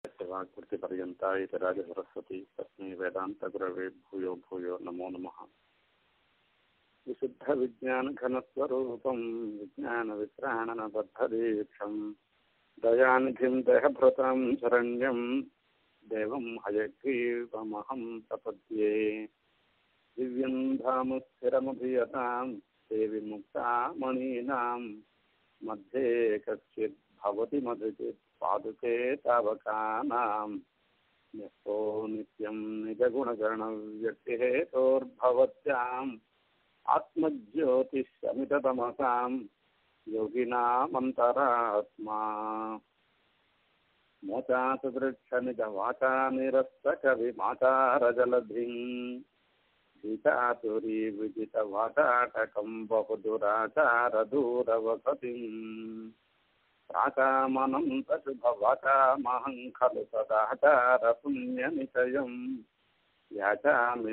वाक्कृतिपर्यन्ता इति राजसरस्वती तस्मै वेदान्तगुरवे भूयो भूयो नमो नमः विशुद्धविज्ञानघनस्वरूपं विज्ञानवित्राणनबद्धदीक्षं दयानिधिं देहभृतां शरण्यं देवं हयग्रीवमहं प्रपद्ये दिव्यं धाम स्थिरमभियतां देवि मुक्तामणीनां मध्ये कश्चित् भवति मधुचित् पादुके तावकानां न्यस्तो नित्यं निजगुणगणव्यक्तिहेतोर्भवत्याम् आत्मज्योतिषमिततमसां योगिनामन्तरात्मा मोचातुदृक्षनिजवाचा निरस्तकविमाचारजलधिम् सीतातुरी विजितवाटाटकं बहुदुराचारदूरवसतिम् प्राकामनन्तशुभवकामहं खलु सदाचारपुण्यनिचयम् याचामि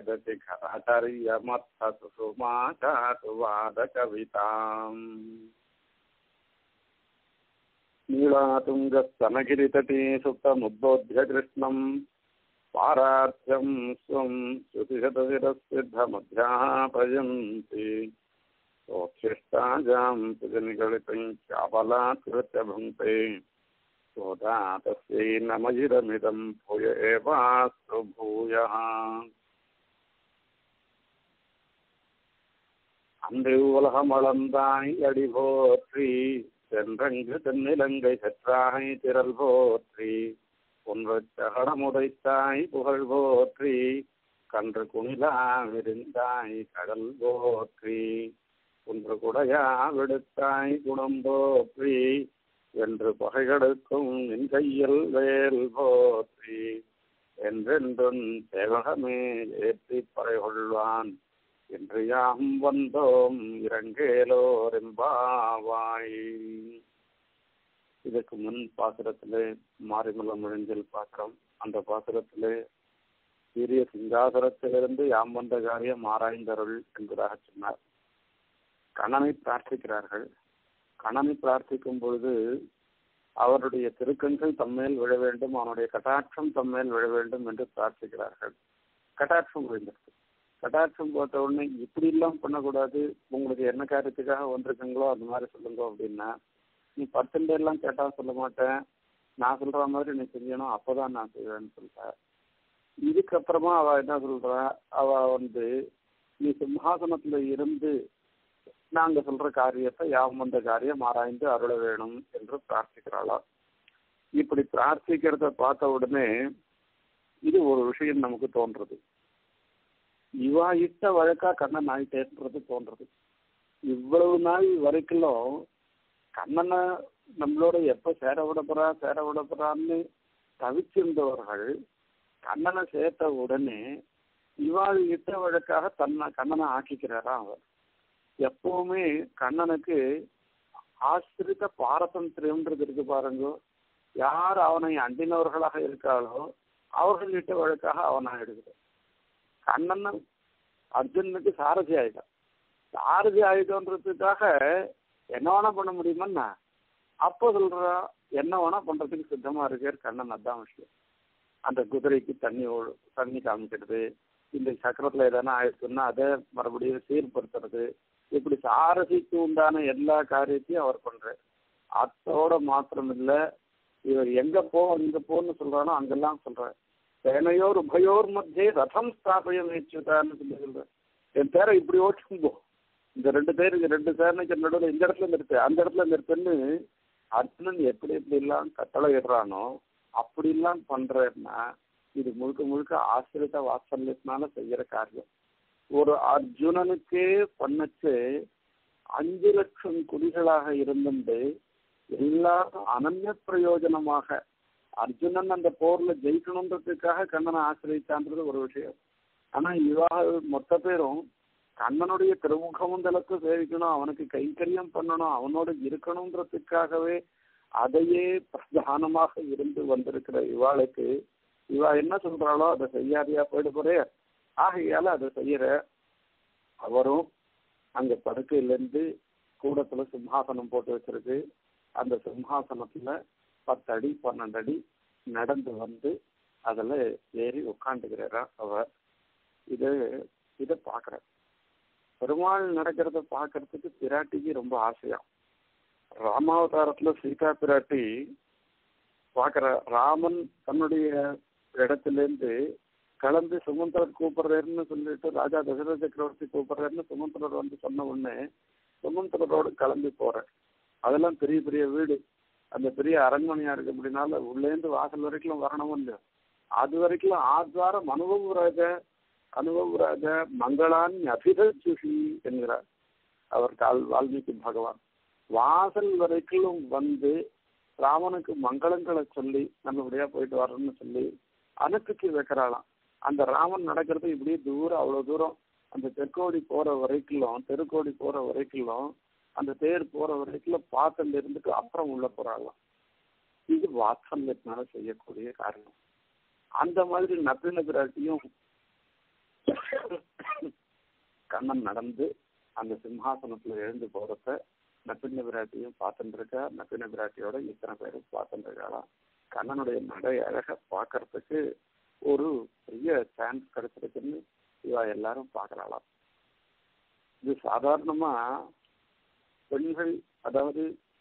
वेदशिखराचार्यमर्थसुषुमाचाटुवादकविताम् नीलातुङ्गस्तनगिरितटी सुप्तमुद्बोध्य कृष्णम् पारार्थ्यं स्वं श्रुतिशतशिरसिद्धमध्यापयन्ति सोच्छिष्टाजां सुजनिगलितं चाबलात्कृत्य भुङ्क्ते सोदा तस्यै नमजिरमिदं भूय एवास्तु भूयः அன்று உலகமளந்தாய் அடி போற்றி சென்றங்கு தென்னிலங்கை சற்றாய் திரள் போற்றி ஒன்று சகடமுடைத்தாய் புகழ் போற்றி கன்று குணிலா விருந்தாய் கடல் போற்றி ஒன்று குடையா விடுத்தாய் குணம் போற்றி என்று பகைகெடுக்கும் நின் கையில் வேல் போற்றி என்றென்றும் சேவகமே ஏற்றி பறை கொள்வான் என்று யாம் வந்தோம் இரங்கேலோரெம்பாவாய் இதுக்கு முன் பாசுரத்திலே மாரிமலம் முழிஞ்சல் பாத்திரம் அந்த பாசுரத்திலே சீரிய சிங்காசனத்திலிருந்து யாம் வந்த காரியம் ஆராய்ந்தருள் என்பதாக சொன்னார் கணனை பிரார்த்திக்கிறார்கள் கணனை பிரார்த்திக்கும் பொழுது அவருடைய திருக்கண்கள் தம்மேல் விழ வேண்டும் அவனுடைய கட்டாட்சம் தம்மேல் விழ வேண்டும் என்று பிரார்த்திக்கிறார்கள் கட்டாட்சம் விழுந்திருக்கு கட்டாட்சம் போட்ட உடனே இப்படி எல்லாம் பண்ணக்கூடாது உங்களுக்கு என்ன காரியத்துக்காக வந்திருக்குங்களோ அந்த மாதிரி சொல்லுங்க அப்படின்னா நீ பர்சன்ட் எல்லாம் கேட்டா சொல்ல மாட்டேன் நான் சொல்ற மாதிரி நீ செஞ்சணும் அப்பதான் நான் செய்வேன்னு சொல்றேன் இதுக்கப்புறமா அவ என்ன சொல்றா அவ வந்து நீ சிம்ஹாசனத்துல இருந்து நாங்க சொல்ற காரியத்தை யாவும் வந்த காரியம் ஆராய்ந்து அருள வேணும் என்று பிரார்த்திக்கிறாளாம் இப்படி பிரார்த்திக்கிறத பார்த்த உடனே இது ஒரு விஷயம் நமக்கு தோன்றது இவா இட்ட வழக்கா கண்ணன் ஆயிட்டேன்றது தோன்றது இவ்வளவு நாள் வரைக்கும் கண்ணனை நம்மளோட எப்ப சேர விட போறா சேர விட போறான்னு தவிச்சிருந்தவர்கள் கண்ணனை சேர்த்த உடனே இவாள் இட்ட வழக்காக தன்னை கண்ணனை ஆக்கிக்கிறாரா அவர் எப்பவுமே கண்ணனுக்கு ஆசிரித்த பாரதந்திரியம்ன்றது இருக்கு பாருங்க யார் அவனை அண்டினவர்களாக இருக்காளோ அவர்கள் இட்ட வழக்காக அவன் ஆயிடுகிறார் கண்ணன் அர்ஜுனுக்கு சாரதி ஆயிட்டான் சாரதி ஆயிட்டோன்றதுக்காக என்ன வேணா பண்ண முடியுமன்னா அப்போ சொல்றா என்ன வேணா பண்றதுக்கு சித்தமா இருக்கார் கண்ணன் அதான் விஷயம் அந்த குதிரைக்கு தண்ணி தண்ணி காமிக்கிறது இந்த சக்கரத்துல எதனா ஆயிடுச்சுன்னா அதை மறுபடியும் சீர்படுத்துறது இப்படி சாரதிக்கு உண்டான எல்லா காரியத்தையும் அவர் பண்றாரு அத்தோட மாத்திரம் இல்ல இவர் எங்க போ இங்க போன்னு சொல்றானோ அங்கெல்லாம் சொல்றாரு சேனையோர் உபயோர் மத்தியே ரதம் ஸ்தாபய முயற்சித்தான்னு சொல்லி சொல்றேன் என் பேரை இப்படி ஓட்டும் போ இந்த ரெண்டு பேருக்கு ரெண்டு சேனைக்கு நடுவில் இந்த இடத்துல நிறுத்து அந்த இடத்துல நிறுத்துன்னு அர்ஜுனன் எப்படி எப்படி எல்லாம் கட்டளை இடுறானோ அப்படி எல்லாம் பண்றேன்னா இது முழுக்க முழுக்க ஆசிரித்த வாத்சல்யத்தினால செய்யற காரியம் ஒரு அர்ஜுனனுக்கே பண்ணச்சு அஞ்சு லட்சம் குடிகளாக இருந்துட்டு எல்லாரும் அனன்ய பிரயோஜனமாக அர்ஜுனன் அந்த போர்ல ஜெயிக்கணுன்றதுக்காக கண்ணனை ஆசிரியச்சான்றது ஒரு விஷயம் ஆனா இவா மொத்த பேரும் கண்ணனுடைய திருமுகமுந்தலத்தை சேவிக்கணும் அவனுக்கு கைங்கரியம் பண்ணணும் அவனோட இருக்கணுன்றதுக்காகவே அதையே பிரதானமாக இருந்து வந்திருக்கிற இவாளுக்கு இவா என்ன சொல்றாளோ அதை செய்யாதியா போயிட்டு போறே ஆகையால அதை செய்யற அவரும் அங்க படுக்கையிலேருந்து கூடத்துல சிம்ஹாசனம் போட்டு வச்சிருக்கு அந்த சிம்ஹாசனத்துல பத்து அடி பன்னெண்டு அடி நடந்து வந்து அதில் ஏறி உட்காந்துக்கிறாரா அவர் இது இதை பார்க்குற பெருமாள் நடக்கிறத பார்க்கறதுக்கு பிராட்டிக்கு ரொம்ப ஆசையா ராமாவதாரத்துல சீதா பிராட்டி பார்க்குற ராமன் தன்னுடைய இடத்துலேருந்து கிளம்பி சுமந்திரர் கூப்பிடுறாருன்னு சொல்லிட்டு ராஜா தசரத சக்கரவர்த்தி கூப்பிடுறாருன்னு சுமந்திரர் வந்து சொன்ன உடனே சுமந்திரரோடு கிளம்பி போறேன் அதெல்லாம் பெரிய பெரிய வீடு அந்த பெரிய அரண்மனையா இருக்கு அப்படின்னால உள்ளேந்து வாசல் வரைக்கும் வரணும் இல்லையோ அது வரைக்கும் ஆத்வாரம் அனுபவராஜ அனுபவராஜ மங்களான் அபிதச்சுஷி என்கிறார் அவர் கால் வால்மீகி பகவான் வாசல் வரைக்கும் வந்து ராமனுக்கு மங்களங்களை சொல்லி நல்லபடியா போயிட்டு வரணும்னு சொல்லி அனுப்பிச்சு வைக்கிறாளாம் அந்த ராமன் நடக்கிறது இப்படியே தூரம் அவ்வளவு தூரம் அந்த தெற்கோடி போற வரைக்கும் தெருக்கோடி போற வரைக்கும் அந்த தேர் போற வரைக்கும் பார்த்துட்டு இருந்துட்டு அப்புறம் உள்ள போறாங்களாம் இது வாத்சல்யத்தினால செய்யக்கூடிய காரணம் அந்த மாதிரி நப்பின பிராட்டியும் கண்ணன் நடந்து அந்த சிம்ஹாசனத்துல எழுந்து போறத நப்பின பிராட்டியும் பார்த்துட்டு இருக்கா நப்பின பிராட்டியோட இத்தனை பேரும் பார்த்துட்டு இருக்காளாம் கண்ணனுடைய நடை அழக பார்க்கறதுக்கு ஒரு பெரிய சான்ஸ் கிடைச்சிருக்குன்னு இவா எல்லாரும் பார்க்கறாளாம் இது சாதாரணமா பெண்கள் அதாவது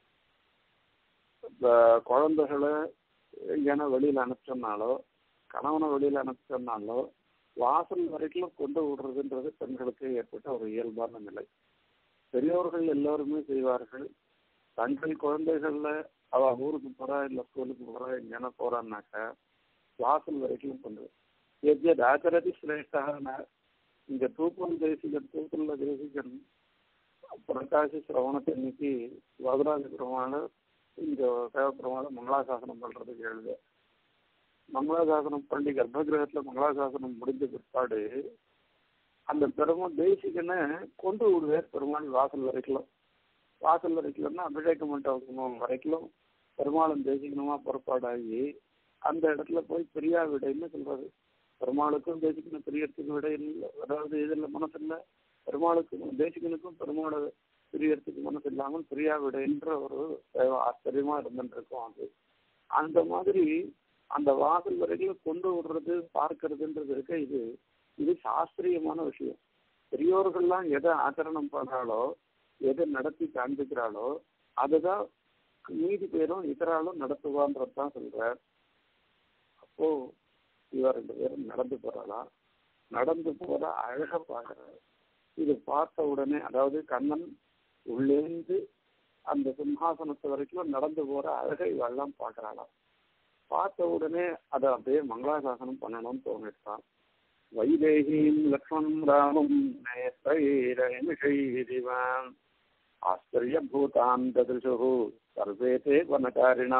குழந்தைகளை எங்கேனா வெளியில அனுப்பிச்சோம்னாலோ கணவனை வெளியில அனுப்பிச்சோம்னாலோ வாசல் வரைக்கும் கொண்டு விடுறதுன்றது பெண்களுக்கு ஏற்பட்ட ஒரு இயல்பான நிலை பெரியோர்கள் எல்லோருமே செய்வார்கள் தங்கள் குழந்தைகள்ல அவ ஊருக்கு போறா இல்ல ஸ்கூலுக்கு போறா எங்கேனா போறான்னாக்கா வாசல் வரைக்கும் கொண்டு எத்யத் ஆச்சரதி சிரேஷ்டா இங்க தூப்பல் தேசிகன் தூப்பல்ல தேசிகன் புரட்டாசி சிரவணத்தன்னைக்கு வரதராஜ பெருமாள் இங்க தேவ பெருமாள் மங்களாசாசனம் பண்றதுக்கு எழுத மங்களாசாசனம் பண்ணி கர்ப்பகிரகத்துல மங்களாசாசனம் முடிஞ்ச பிற்பாடு அந்த பெருமாள் தேசிகனை கொண்டு விடுவார் பெருமாள் வாசல் வரைக்கும் வாசல் வரைக்கும்னா அபிஷேக மண்டபம் வரைக்கும் பெருமாளும் தேசிகனமா புறப்பாடாகி அந்த இடத்துல போய் பெரியா விடைன்னு சொல்றது பெருமாளுக்கும் தேசிகனும் பிரியறதுக்கு விட இல்லை அதாவது இதில் மனசு இல்லை பெருமாளுக்கும் தேசிகனுக்கும் பெருமாளை பிரியறதுக்கு மனசு இல்லாமல் பிரியா விடைன்ற ஒரு ஆச்சரியமா இருந்துட்டு இருக்கும் அது அந்த மாதிரி அந்த வாசல் வரைக்கும் கொண்டு விடுறது பார்க்கறதுன்றது இருக்க இது இது சாஸ்திரியமான விஷயம் பெரியோர்கள்லாம் எதை ஆச்சரணம் பண்றாளோ எதை நடத்தி காண்பிக்கிறாளோ அதுதான் மீதி பேரும் இதராலும் நடத்துவான்றது தான் சொல்றார் அப்போ இவ ரெண்டு பேரும் நடந்து போறாளா நடந்து போற அழக பாக்குறாரு இது பார்த்த உடனே அதாவது கண்ணன் உள்ளேந்து அந்த சிம்ஹாசனத்து வரைக்கும் நடந்து போற அழகை இவெல்லாம் பாக்குறாளாம் பார்த்த உடனே அதை அப்படியே மங்களாசாசனம் பண்ணணும்னு தோணிட்டான் வைதேகீம் லக்ஷ்மணம் ராமம் நேத்ரைரமிஷைதிவான் ஆச்சரியபூதான் ததிருஷு சர்வே தே வனகாரிணா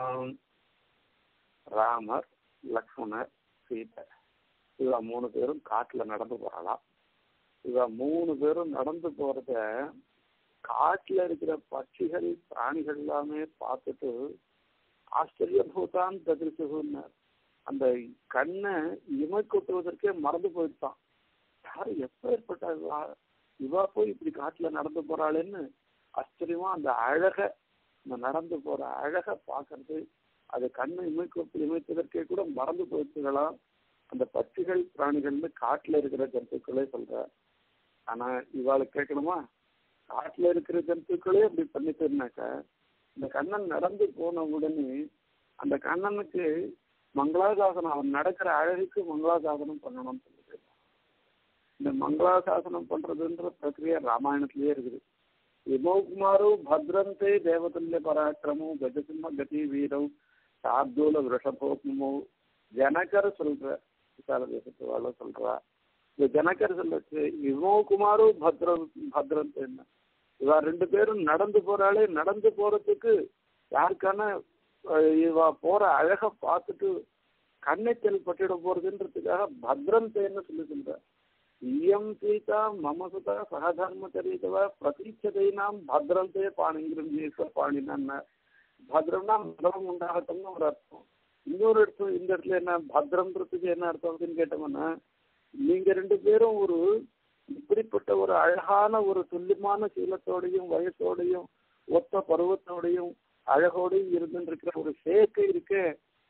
ராமர் லக்ஷ்மணர் சீதை இவ மூணு பேரும் காட்டுல நடந்து போறாளாம் இவ மூணு பேரும் நடந்து போறத காட்டுல இருக்கிற பட்சிகள் பிராணிகள் எல்லாமே பார்த்துட்டு ஆச்சரியபூதான் ததிர்ச்சுன்னு அந்த கண்ணை இமை கொட்டுவதற்கே மறந்து போயிட்டான் யாரு எப்ப ஏற்பட்ட இவா இவா போய் இப்படி காட்டுல நடந்து போறாளேன்னு ஆச்சரியமா அந்த அழக இந்த நடந்து போற அழக பாக்குறது அது கண்ணை இமைக்கு இமைப்பதற்கே கூட மறந்து போயிடுச்சுக்கலாம் அந்த பட்சிகள் பிராணிகள்னு காட்டுல இருக்கிற ஜந்துக்களே சொல்ற ஆனா இவாளுக்கு கேட்கணுமா காட்டுல இருக்கிற ஜந்துக்களே அப்படி பண்ணிட்டுனாக்கா இந்த கண்ணன் நடந்து போன உடனே அந்த கண்ணனுக்கு மங்களாசாசனம் அவன் நடக்கிற அழகுக்கு மங்களாசாசனம் பண்ணணும்னு சொல்லிட்டு இந்த மங்களாசாசனம் பண்றதுன்ற பிரக்ரியா ராமாயணத்திலேயே இருக்குது இமோகுமாரோ பத்ரந்தே தேவதுல்ய பராக்கிரமோ கஜசிம்ம கதி வீரம் சார்தூல விஷபோக்மோ ஜனகர் சொல்ற விசால தேசத்து வாழ சொல்றா இந்த ஜனகர் சொல்லச்சு இவோ குமாரோ பத்ரம் பத்ரந்தே இவா ரெண்டு பேரும் நடந்து போறாளே நடந்து போறதுக்கு யாருக்கான இவா போற அழக பார்த்துட்டு கண்ணைத்தல் பட்டிட போறதுன்றதுக்காக பத்ரம் தேன்னு சொல்லி சொல்ற இயம் சீதா மம சுதா சகதர்மச்சரீதவ பிரதீட்சதைனாம் பத்ரம் தே பாணிங்கிற பாணினான்னு பத்ரம்னா மதம் உண்டாகட்டும்னு ஒரு அர்த்தம் இன்னொரு அர்த்தம் இந்த இடத்துல என்ன பத்ரம்ன்றதுக்கு என்ன அர்த்தம் அப்படின்னு கேட்டோம்னா நீங்க ரெண்டு பேரும் ஒரு இப்படிப்பட்ட ஒரு அழகான ஒரு துல்லியமான சீலத்தோடையும் வயசோடையும் ஒத்த பருவத்தோடையும் அழகோடையும் இருந்துருக்கிற ஒரு சேர்க்கை இருக்கு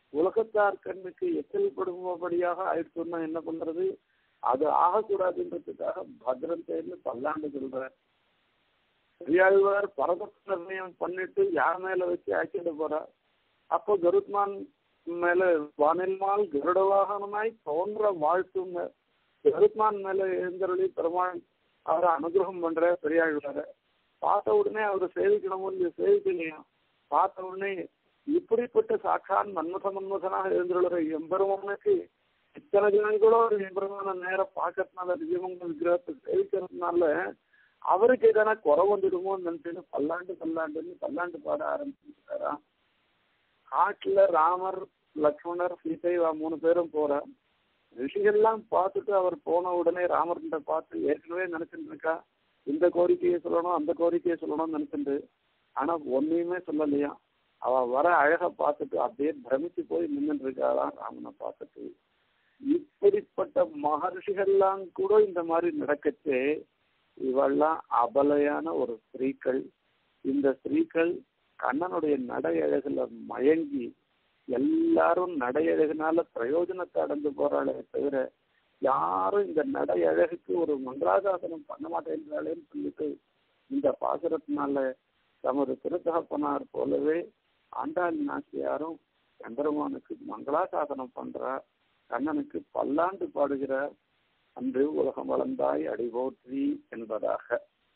உலகத்தார் கண்ணுக்கு எச்சல் படும்படியாக ஆயிடுச்சுன்னா என்ன பண்றது அது ஆகக்கூடாதுன்றதுக்காக பத்ரம் தேர்ந்து பல்லாண்டு சொல்றார் பெரியாழ்வார் பரத நிர்ணயம் பண்ணிட்டு யார் மேல வச்சு ஆக்கிட்டு போறா அப்போ கருத்மான் மேல வானில்மால் கருட வாகனமாய் தோன்ற வாழ்த்தும் கருத்மான் மேல எழுந்தருளி பெருமாள் அவரை அனுகிரகம் பண்ற பெரியாழ்வார பார்த்த உடனே அவரை சேவிக்கணும் இல்லையோ சேவிக்கலையா பார்த்த உடனே இப்படிப்பட்ட சாட்சான் மன்மத மன்மதனாக எழுந்துள்ள எம்பெருமானுக்கு இத்தனை தினங்களோ ஒரு எம்பெருமான நேரம் பார்க்கறதுனால திவ்யமங்க விக்கிரகத்தை சேவிக்கிறதுனால அவருக்கு எதனா குறை வந்துடுமோன்னு நினைச்சுன்னு பல்லாண்டு பல்லாண்டுன்னு பல்லாண்டு பாட ஆரம்பிச்சுட்டாரா காட்டுல ராமர் லக்ஷ்மணர் சீதை மூணு பேரும் போற ரிஷிகள்லாம் பார்த்துட்டு அவர் போன உடனே ராமர்கிட்ட பார்த்து ஏற்கனவே நினைச்சிட்டு இருக்கா இந்த கோரிக்கையை சொல்லணும் அந்த கோரிக்கையை சொல்லணும்னு நினைச்சிட்டு ஆனா ஒன்னையுமே சொல்லலையா அவ வர அழக பார்த்துட்டு அப்படியே பிரமிச்சு போய் நின்றுட்டு இருக்காளாம் ராமனை பார்த்துட்டு இப்படிப்பட்ட மகர்ஷிகள்லாம் கூட இந்த மாதிரி நடக்கச்சே இவெல்லாம் அபலையான ஒரு ஸ்திரீக்கள் இந்த ஸ்திரீக்கள் கண்ணனுடைய நடை அழகுல மயங்கி எல்லாரும் நடை அழகுனால பிரயோஜனத்தை அடைஞ்சு போறாளே தவிர யாரும் இந்த நடை அழகுக்கு ஒரு மங்களாசாசனம் பண்ண மாட்டேங்கிறாளேன்னு சொல்லிட்டு இந்த பாசுரத்தினால தமது திருத்தகப்பனார் போலவே ஆண்டாள் நாச்சியாரும் எம்பெருமானுக்கு மங்களாசாசனம் பண்றா கண்ணனுக்கு பல்லாண்டு பாடுகிறார் அன்று உலகம் வளர்ந்தாய் அடிபோற்றி என்பதாக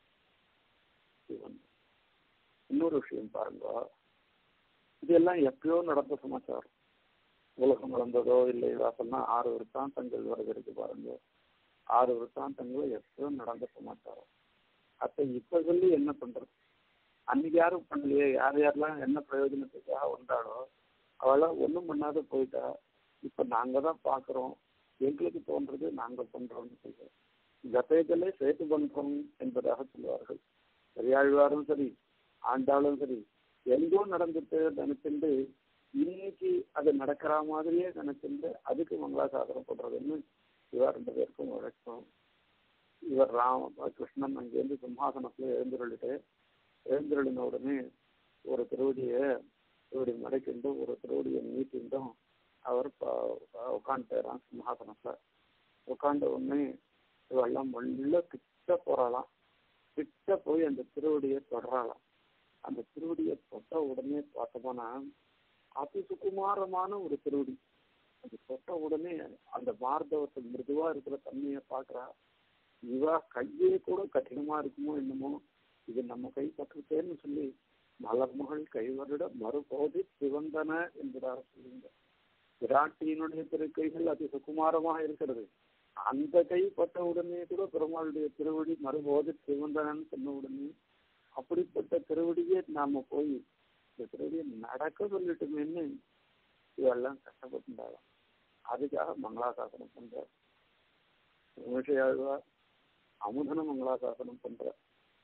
இன்னொரு விஷயம் பாருங்க இதெல்லாம் எப்பயோ நடந்த சமாச்சாரம் உலகம் வளர்ந்ததோ இல்லை வாசல்னா ஆறு விற்த்தாந்தங்கள் வருகிறது பாருங்க ஆறு விற்த்தாந்தங்களும் எப்பயோ நடந்த சமாச்சாரம் அப்ப இப்ப சொல்லி என்ன பண்றது அன்னைக்கு யாரும் பண்ணலையே யார் யாரெல்லாம் என்ன பிரயோஜனத்துக்காக வந்தாலோ அவெல்லாம் ஒன்றும் பண்ணாத போயிட்டா இப்ப நாங்க தான் பாக்குறோம் எங்களுக்கு தோன்றது நாங்க பண்றோம்னு சொல்றோம் கதைகளே சேர்த்து பண்றோம் என்பதாக சொல்வார்கள் பெரியாழ்வாரும் சரி ஆண்டாளும் சரி எங்கோ நடந்துட்டு நினைச்சுட்டு இன்னைக்கு அது நடக்கிற மாதிரியே நினைச்சுட்டு அதுக்கு மங்களாசாசனம் பண்றதுன்னு இவர் ரெண்டு பேருக்கும் வழக்கம் இவர் ராம கிருஷ்ணன் அங்கேருந்து சிம்ஹாசனத்துல எழுந்துருளிட்டு எழுந்துருளின உடனே ஒரு திருவடியை திருவடி மறைக்கிண்டு ஒரு திருவடியை நீட்டிண்டும் அவர் உட்காந்துட்டாராம் சிம்ஹாசனத்துல உட்காந்த உடனே இவெல்லாம் உள்ள கிட்ட போறாளாம் கிட்ட போய் அந்த திருவடியை தொடராளாம் அந்த திருவடியை தொட்ட உடனே பார்த்தோம்னா அதி சுகுமாரமான ஒரு திருவடி அது தொட்ட உடனே அந்த மார்தவத்தை மிருதுவா இருக்கிற தன்மையை பாக்குறா இவா கையே கூட கடினமா இருக்குமோ என்னமோ இது நம்ம கை பற்றுத்தேன்னு சொல்லி மலர்மகள் கைவருட மறுபோதி சிவந்தன என்பதாக சொல்லுங்க விராட்டியினுடைய திருக்கைகள் அதி சுகுமாரமாக இருக்கிறது அந்த கை பட்ட உடனே கூட பெருமாளுடைய திருவடி மறுபோது சிவந்தனன்னு சொன்ன உடனே அப்படிப்பட்ட திருவடியே நாம போய் இந்த திருவடியை நடக்க சொல்லிட்டுமேன்னு இதெல்லாம் கஷ்டப்பட்டுட்டாங்க அதுக்காக மங்களாசாசனம் பண்றார் விமர்சையாழ்வார் அமுதன மங்களாசாசனம் பண்றார்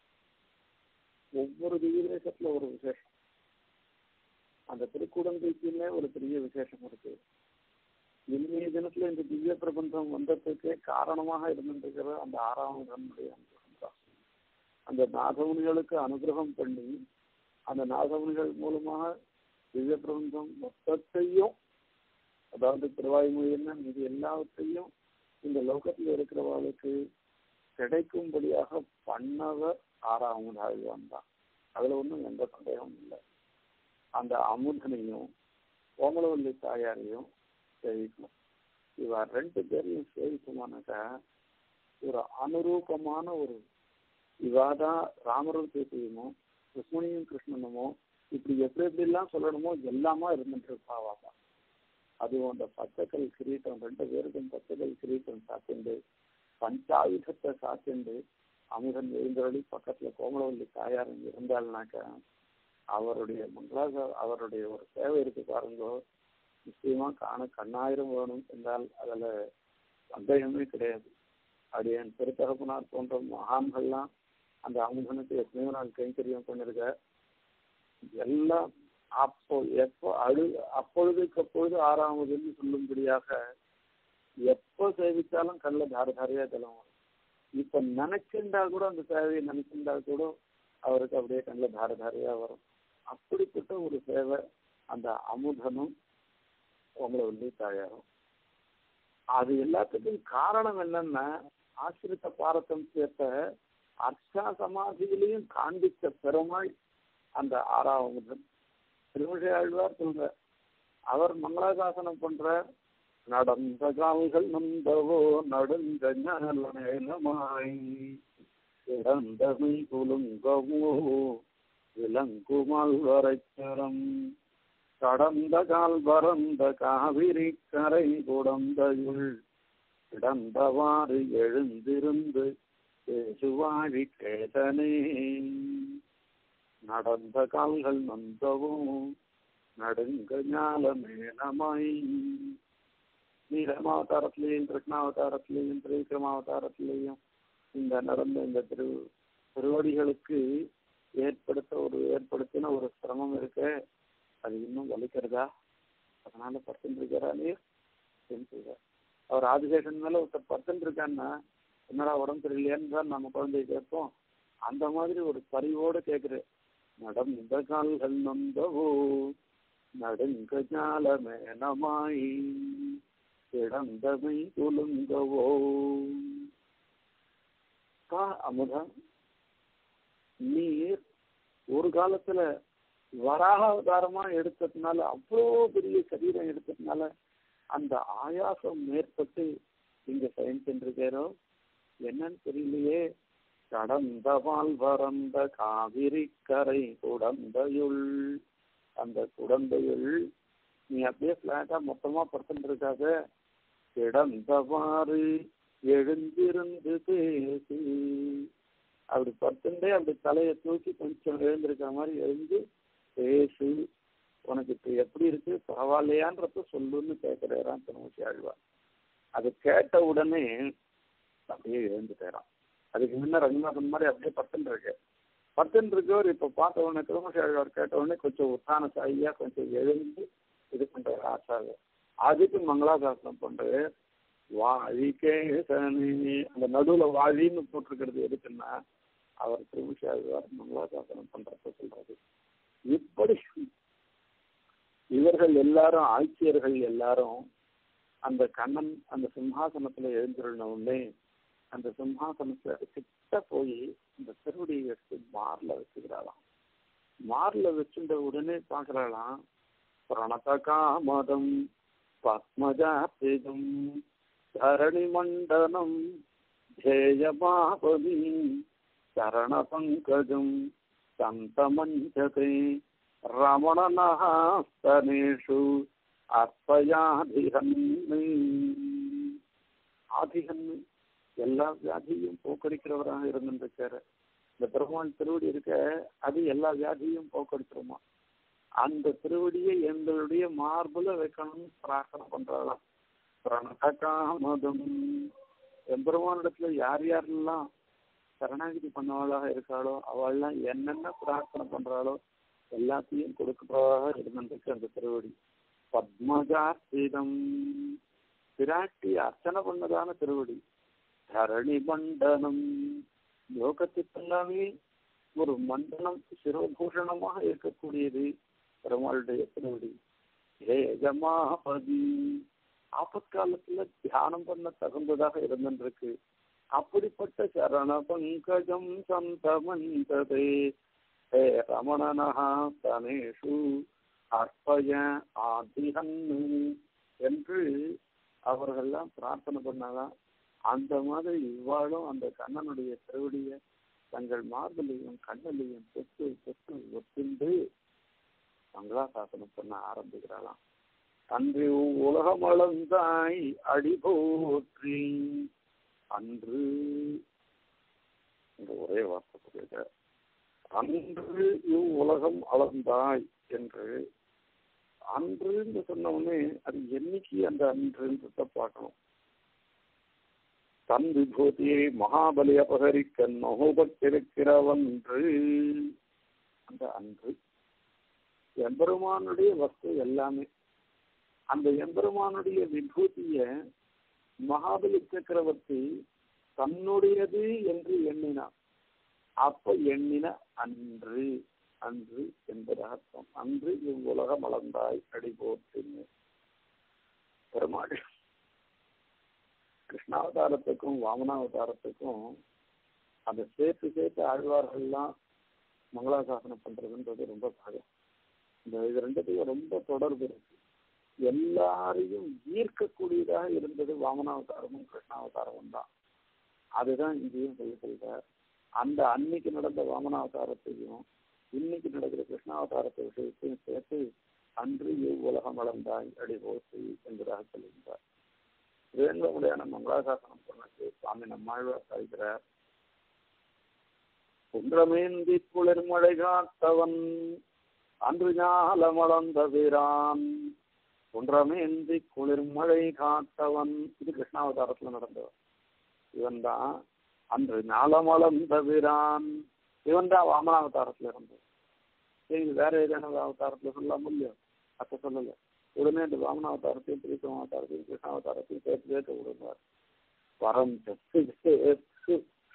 ஒவ்வொரு திவ்யதேசத்துல ஒரு விசேஷம் அந்த திருக்குடந்தைக்குமே ஒரு பெரிய விசேஷம் இருக்கு இன்றைய தினத்துல இந்த திவ்ய பிரபஞ்சம் வந்ததுக்கே காரணமாக இருந்திருக்கிற அந்த ஆறாம் தன்னுடைய அனுகிரகம் தான் அந்த நாகவனிகளுக்கு அனுகிரகம் பண்ணி அந்த நாகவனிகள் மூலமாக திவ்ய பிரபஞ்சம் மொத்தத்தையும் அதாவது திருவாய்மொழி என்ன இது எல்லாவற்றையும் இந்த லோகத்தில் இருக்கிறவர்களுக்கு கிடைக்கும்படியாக பண்ணவர் ஆறாம் ஆழ்வான் தான் அதுல ஒன்றும் எந்த சந்தேகமும் இல்லை அந்த அமுதனையும் கோமலவல்லி தாயாரையும் சேவிக்கணும் இவ ரெண்டு பேரையும் சேவிக்குமானாக்கா ஒரு அனுரூபமான ஒரு இவாதான் ராமரும் பேசியுமோ ருக்மணியும் கிருஷ்ணனுமோ இப்படி எப்படி எப்படிலாம் சொல்லணுமோ எல்லாமா இருந்துட்டு இருப்பாவாதான் அதுவும் அந்த பச்சைக்கல் கிரீட்டம் ரெண்டு பேருக்கும் பச்சைக்கல் கிரீட்டம் சாத்திண்டு பஞ்சாயுதத்தை சாத்திண்டு அமுதன் எழுந்தருளி பக்கத்துல கோமலவல்லி தாயார் இருந்தாள்னாக்கா அவருடைய மங்களாக அவருடைய ஒரு சேவை இருக்கு பாருங்க நிச்சயமா காண கண்ணாயிரம் வேணும் என்றால் அதுல சந்தேகமே கிடையாது அப்படி என் திருத்தகப்பனார் போன்ற மகான்கள்லாம் அந்த அமுதனுக்கு எத்தனையோ நாள் கைங்கரியம் பண்ணிருக்க எல்லாம் அப்போ எப்போ அழு அப்பொழுதுக்கு அப்பொழுது ஆறாவதுன்னு சொல்லும்படியாக எப்போ சேவித்தாலும் கல்ல தார தாரையா ஜலம் வரும் இப்ப நினைச்சிருந்தா கூட அந்த சேவையை நினைச்சிருந்தா கூட அவருக்கு அப்படியே கண்ணில் தார தாரையா வரும் அப்படிப்பட்ட ஒரு சேவை அந்த அமுதனும் உங்களை வந்து தாயாரும் அது எல்லாத்துக்கும் காரணம் என்னன்னா ஆசிரித்த பாரதந்தியத்தை அர்ச்சா சமாதியிலையும் காண்பித்த பெருமாள் அந்த ஆறாவது திருமழை ஆழ்வார் சொல்ற அவர் மங்களாசாசனம் பண்ற நடந்த கால்கள் நந்தவோ நடுந்த ஞானமாய் இழந்தமை குலுங்கவோ விலங்குமால் வரைச்சரம் கடந்த கால் பரந்த காவிரி கரை குடந்தையுள் கிடந்தவாறு எழுந்திருந்து பேசுவாழி கேதனே நடந்த கால்கள் நந்தவும் நடுங்க ஞாலமேனமாய் நீலமாவதாரத்திலையும் கிருஷ்ணாவதாரத்திலையும் திரிவிக்ரமாவதாரத்திலையும் இந்த நடந்த இந்த திரு திருவடிகளுக்கு ஏற்படுத்த ஒரு ஏற்படுத்தின ஒரு சிரமம் இருக்க அது இன்னும் வலிக்கிறதா அதனால பர்சன்ட் இருக்காரா நீர் சொல்றார் அவர் ஆதிசேஷன் மேல ஒருத்தர் பர்சன்ட் இருக்கான்னா என்னடா உடம்பு தெரியலையான்னு தான் நம்ம குழந்தைய கேட்போம் அந்த மாதிரி ஒரு பரிவோடு கேட்குற நடந்த கால்கள் நொந்தவோ நடுங்க ஞாலமேனமாய் கிடந்தமை குலுங்கவோ கா அமுதா நீர் ஒரு காலத்துல வராக அவதாரமா எடுத்ததுனால அவ்வளோ பெரிய சரீரம் எடுத்ததுனால அந்த ஆயாசம் மேற்பட்டு இங்க பயன் சென்றிருக்காரோ என்னன்னு தெரியலையே கடந்த பால் வறந்த காவிரி கரை குடந்தையுள் அந்த குடந்தையுள் நீ அப்படியே பிளாட்டா மொத்தமா படுத்துட்டு இருக்காத கிடந்தவாறு எழுந்திருந்து பேசி அப்படி படுத்துட்டே அப்படி தலையை தூக்கி கொஞ்சம் எழுந்திருக்கிற மாதிரி எழுந்து பேசு உனக்கு இப்ப எப்படி இருக்கு பரவாயில்லையான்றத சொல்லுன்னு கேட்கிறாராம் திருமூசி ஆழ்வார் அது கேட்ட உடனே அப்படியே எழுந்துட்டாராம் அதுக்கு முன்ன ரங்கநாதன் மாதிரி அப்படியே பத்துன்னு இருக்கு பத்துன்னு இருக்கவர் இப்ப பார்த்த உடனே திருமூசி ஆழ்வார் கேட்ட உடனே கொஞ்சம் உத்தான சாயியா கொஞ்சம் எழுந்து இது பண்றாரு ஆசாக அதுக்கு மங்களாசாசனம் பண்றாரு வாழி கேசனி அந்த நடுவுல வாழின்னு போட்டிருக்கிறது எதுக்குன்னா அவர் திருமூசி ஆழ்வார் மங்களாசாசனம் பண்றத சொல்றாரு இப்படி இவர்கள் எல்லாரும் ஆட்சியர்கள் எல்லாரும் அந்த கண்ணன் அந்த சிம்ஹாசனத்துல எழுந்திருந்த உடனே அந்த சிம்ஹாசனத்துல கிட்ட போய் இந்த திருவடியை எடுத்து மார்ல வச்சுக்கிறாளாம் மார்ல வச்சுட்ட உடனே பாக்குறாளாம் பிரணத காமதம் பத்மஜாபிதம் தரணி மண்டனம் ஜேயமாபதி சரண பங்கஜம் சந்தமஞ்சதே ரமணனஹாஸ்தனேஷு அர்ப்பயாதிகன்மை ஆதிகன்மை எல்லா வியாதியும் போக்கடிக்கிறவராக இருந்திருக்காரு இந்த பெருமாள் திருவடி இருக்க அது எல்லா வியாதியும் போக்கடிச்சிருமா அந்த திருவடியை எங்களுடைய மார்புல வைக்கணும்னு பிரார்த்தனை பண்றாளாம் பிரணகாமதம் எம்பெருமானிடத்துல யார் யாரெல்லாம் சரணாகிதி பண்ணவாளாக இருக்காளோ அவள்லாம் என்னென்ன பிரார்த்தனை பண்றாளோ எல்லாத்தையும் கொடுக்கிறதாக இருந்திருக்கு அந்த திருவடி பத்மஜாஸ்தீதம் பிராட்டி அர்ச்சனை பண்ணதான திருவடி தரணி மண்டனம் லோகத்துக்கெல்லாமே ஒரு மண்டலம் சிரோபூஷணமாக இருக்கக்கூடியது பெருமாளுடைய திருவடி ஏஜமாபதி ஆபத்காலத்துல தியானம் பண்ண தகுந்ததாக இருந்திருக்கு அப்படிப்பட்ட சரண பங்கஜம் சந்தமந்ததே ஹே ரமணனஹா தனேஷு அர்ப்பய ஆதிஹன்னு என்று அவர்கள்லாம் பிரார்த்தனை பண்ணாதான் அந்த மாதிரி இவ்வாழும் அந்த கண்ணனுடைய திருவடியை தங்கள் மார்பிலையும் கண்ணிலையும் தொட்டு தொட்டு ஒத்துண்டு மங்களாசாசனம் பண்ண ஆரம்பிக்கிறாளாம் அன்று உலகமளந்தாய் அடி போற்றி அன்று இந்த ஒரே வார்த்தை புரியுது அன்று இவ் உலகம் அளந்தாய் என்று அன்றுன்னு சொன்ன உடனே அது என்னைக்கு அந்த அன்றுன்றத பார்க்கணும் தன் விபூதியை மகாபலி அபகரிக்க நோபட்டிருக்கிறவன்று அந்த அன்று எம்பெருமானுடைய வஸ்து எல்லாமே அந்த எம்பெருமானுடைய விபூதிய மகாபலி சக்கரவர்த்தி தன்னுடையது என்று எண்ணினார் அப்ப எண்ணின அன்று அன்று என்பது அர்த்தம் அன்று இவ்வுலகம் அளந்தாய் அடி போற்றினு பெருமாள் கிருஷ்ணாவதாரத்துக்கும் வாமனாவதாரத்துக்கும் அதை சேர்த்து சேர்த்து ஆழ்வார்கள்லாம் மங்களாசாசனம் பண்றதுன்றது ரொம்ப பாகம் இந்த இது ரெண்டுத்தையும் ரொம்ப தொடர்பு இருக்கு எல்லாரையும் ஈர்க்கக்கூடியதாக இருந்தது வாமனாவதாரமும் கிருஷ்ணாவதாரமும் தான் அதுதான் இங்கேயும் சொல்லி சொல்றார் அந்த அன்னைக்கு நடந்த வாமனாவதாரத்தையும் இன்னைக்கு நடக்கிற கிருஷ்ணாவதாரத்தை விஷயத்தையும் சேர்த்து அன்று உலகம் வளர்ந்தாய் அடி போசி என்பதாக சொல்லுகின்றார் வேங்கமுடையான மங்களாசாசனம் பண்ணது சுவாமி நம்மாழ்வார் சாய்கிறார் குன்றமேந்தி குளிர்மழை காத்தவன் அன்று ஞாலமளந்த வீரான் குன்றமேந்தி குளிர்மழை காத்தவன் இது கிருஷ்ணாவதாரத்துல நடந்தவன் இவன் தான் அன்று ஞாலமளந்த வீரான் இவன் தான் வாமனாவதாரத்துல இருந்தது இது வேற ஏதேனும் அவதாரத்துல சொல்ல முடியும் அப்ப சொல்லல உடனே இந்த வாமனாவதாரத்தையும் திருத்தம் அவதாரத்தையும் கிருஷ்ணாவதாரத்தையும் சேர்த்து சேர்த்து விடுவார் வரம் செத்து சேர்த்து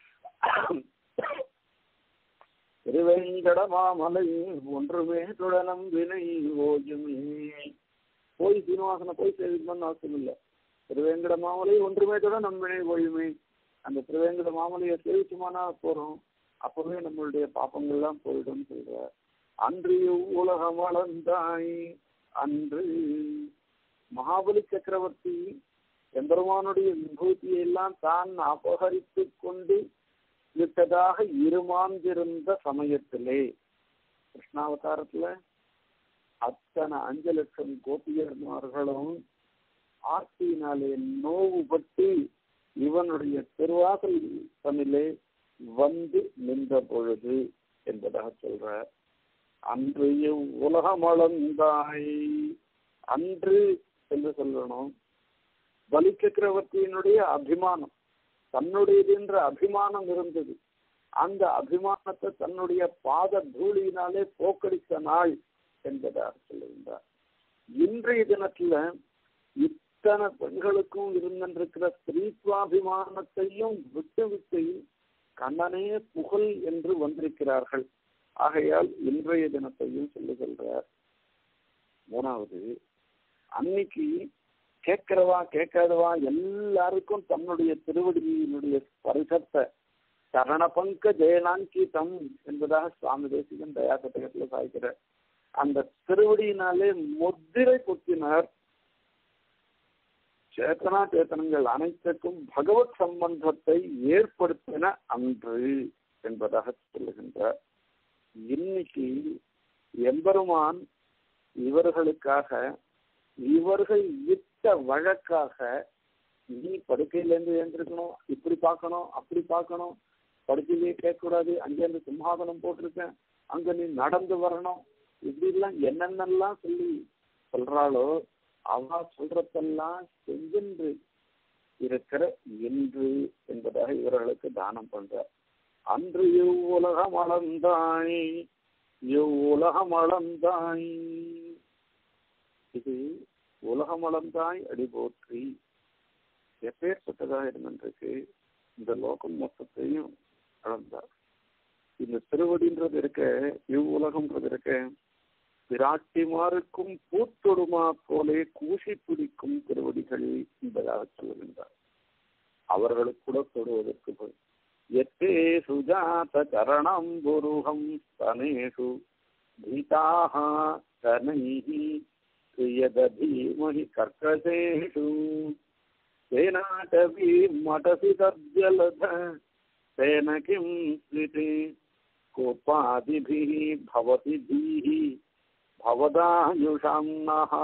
திருவேங்கடமாமலை ஒன்றுமே துடனம் வினை ஓயுமே போய் சீனிவாசனை போய் சேவிக்கணும்னு அவசியம் இல்லை திருவேங்கட மாமலை ஒன்றுமே கூட நம் வினை ஓயுமே அந்த திருவேங்கட மாமலையை சேவிச்சுமானா போறோம் அப்பவே நம்மளுடைய பாப்பங்கள்லாம் போயிடும் சொல்ற அன்று உலகம் வளர்ந்தாய் அன்று மகாபலி சக்கரவர்த்தி எம்பெருமானுடைய விபூதியை எல்லாம் தான் அபகரித்து கொண்டு விட்டதாக இருமாந்திருந்த சமயத்திலே கிருஷ்ணாவதாரத்துல அத்தனை அஞ்சு லட்சம் கோபியர்மார்களும் ஆர்த்தியினாலே நோவுபட்டு இவனுடைய திருவாசல் தன்னிலே வந்து நின்ற பொழுது என்பதாக சொல்ற அன்று உலகமளந்தாய் அன்று என்று சொல்லணும் பலி சக்கரவர்த்தியினுடைய அபிமானம் தன்னுடையது என்ற அபிமானம் இருந்தது அந்த அபிமானத்தை தன்னுடைய பாத தூளியினாலே போக்கடித்த நாள் என்பதாக சொல்லுகின்றார் இன்றைய தினத்துல இத்தனை பெண்களுக்கும் இருந்திருக்கிற ஸ்திரீத்வாபிமானத்தையும் விட்டு விட்டு கண்ணனே புகழ் என்று வந்திருக்கிறார்கள் ஆகையால் இன்றைய தினத்தையும் சொல்லுகின்றார் மூணாவது அன்னைக்கு கேட்கிறவா கேட்காதவா எல்லாருக்கும் தன்னுடைய திருவடியினுடைய ஸ்பரிசத்தை சரண பங்க ஜெயனாங்கீதம் என்பதாக சுவாமி தேசிகன் தயா சட்டகத்தில் சாய்க்கிறார் அந்த திருவடியினாலே முத்திரை குத்தினார் சேத்தனா சேத்தனங்கள் அனைத்துக்கும் பகவத் சம்பந்தத்தை ஏற்படுத்தின அன்று என்பதாக சொல்லுகின்றார் இன்னைக்கு எம்பெருமான் இவர்களுக்காக இவர்கள் இட்ட வழக்காக நீ படுக்கையிலேருந்து எழுந்திருக்கணும் இப்படி பார்க்கணும் அப்படி பார்க்கணும் படுக்கையிலேயே கேட்கக்கூடாது அங்கேருந்து சிம்ஹாசனம் போட்டிருக்கேன் அங்க நீ நடந்து வரணும் இப்படி எல்லாம் என்னென்னலாம் சொல்லி சொல்றாளோ அவ சொல்றதெல்லாம் செஞ்சென்று இருக்கிற இன்று என்பதாக இவர்களுக்கு தானம் பண்ற அன்று இவ்வுலகம் அளந்தாய் இவ்வுலகம் அளந்தாய் இது உலகம் அளந்தாய் அடி போற்றி எப்பேற்பட்டதாக இருந்திருக்கு இந்த லோகம் மொத்தத்தையும் அளந்தார் இந்த திருவடின்றது இருக்க இவ்வுலகம்ன்றது இருக்க பிராட்டிமாருக்கும் பூத்தொடுமா போலே கூசி பிடிக்கும் திருவடிகள் என்பதாக சொல்லுகின்றார் அவர்களுக்கு கூட தொடுவதற்கு போய் எத்தே சுஜாத கரணம் புருகம் ஸ்தனேஷு பீதாக கனைஹி यदधीमहि कर्कशेषु तेनाटवी मटसि तद्जलध तेन किं स्मृति कोपादिभिः भवति धीः பவதாயுஷாம்னஹா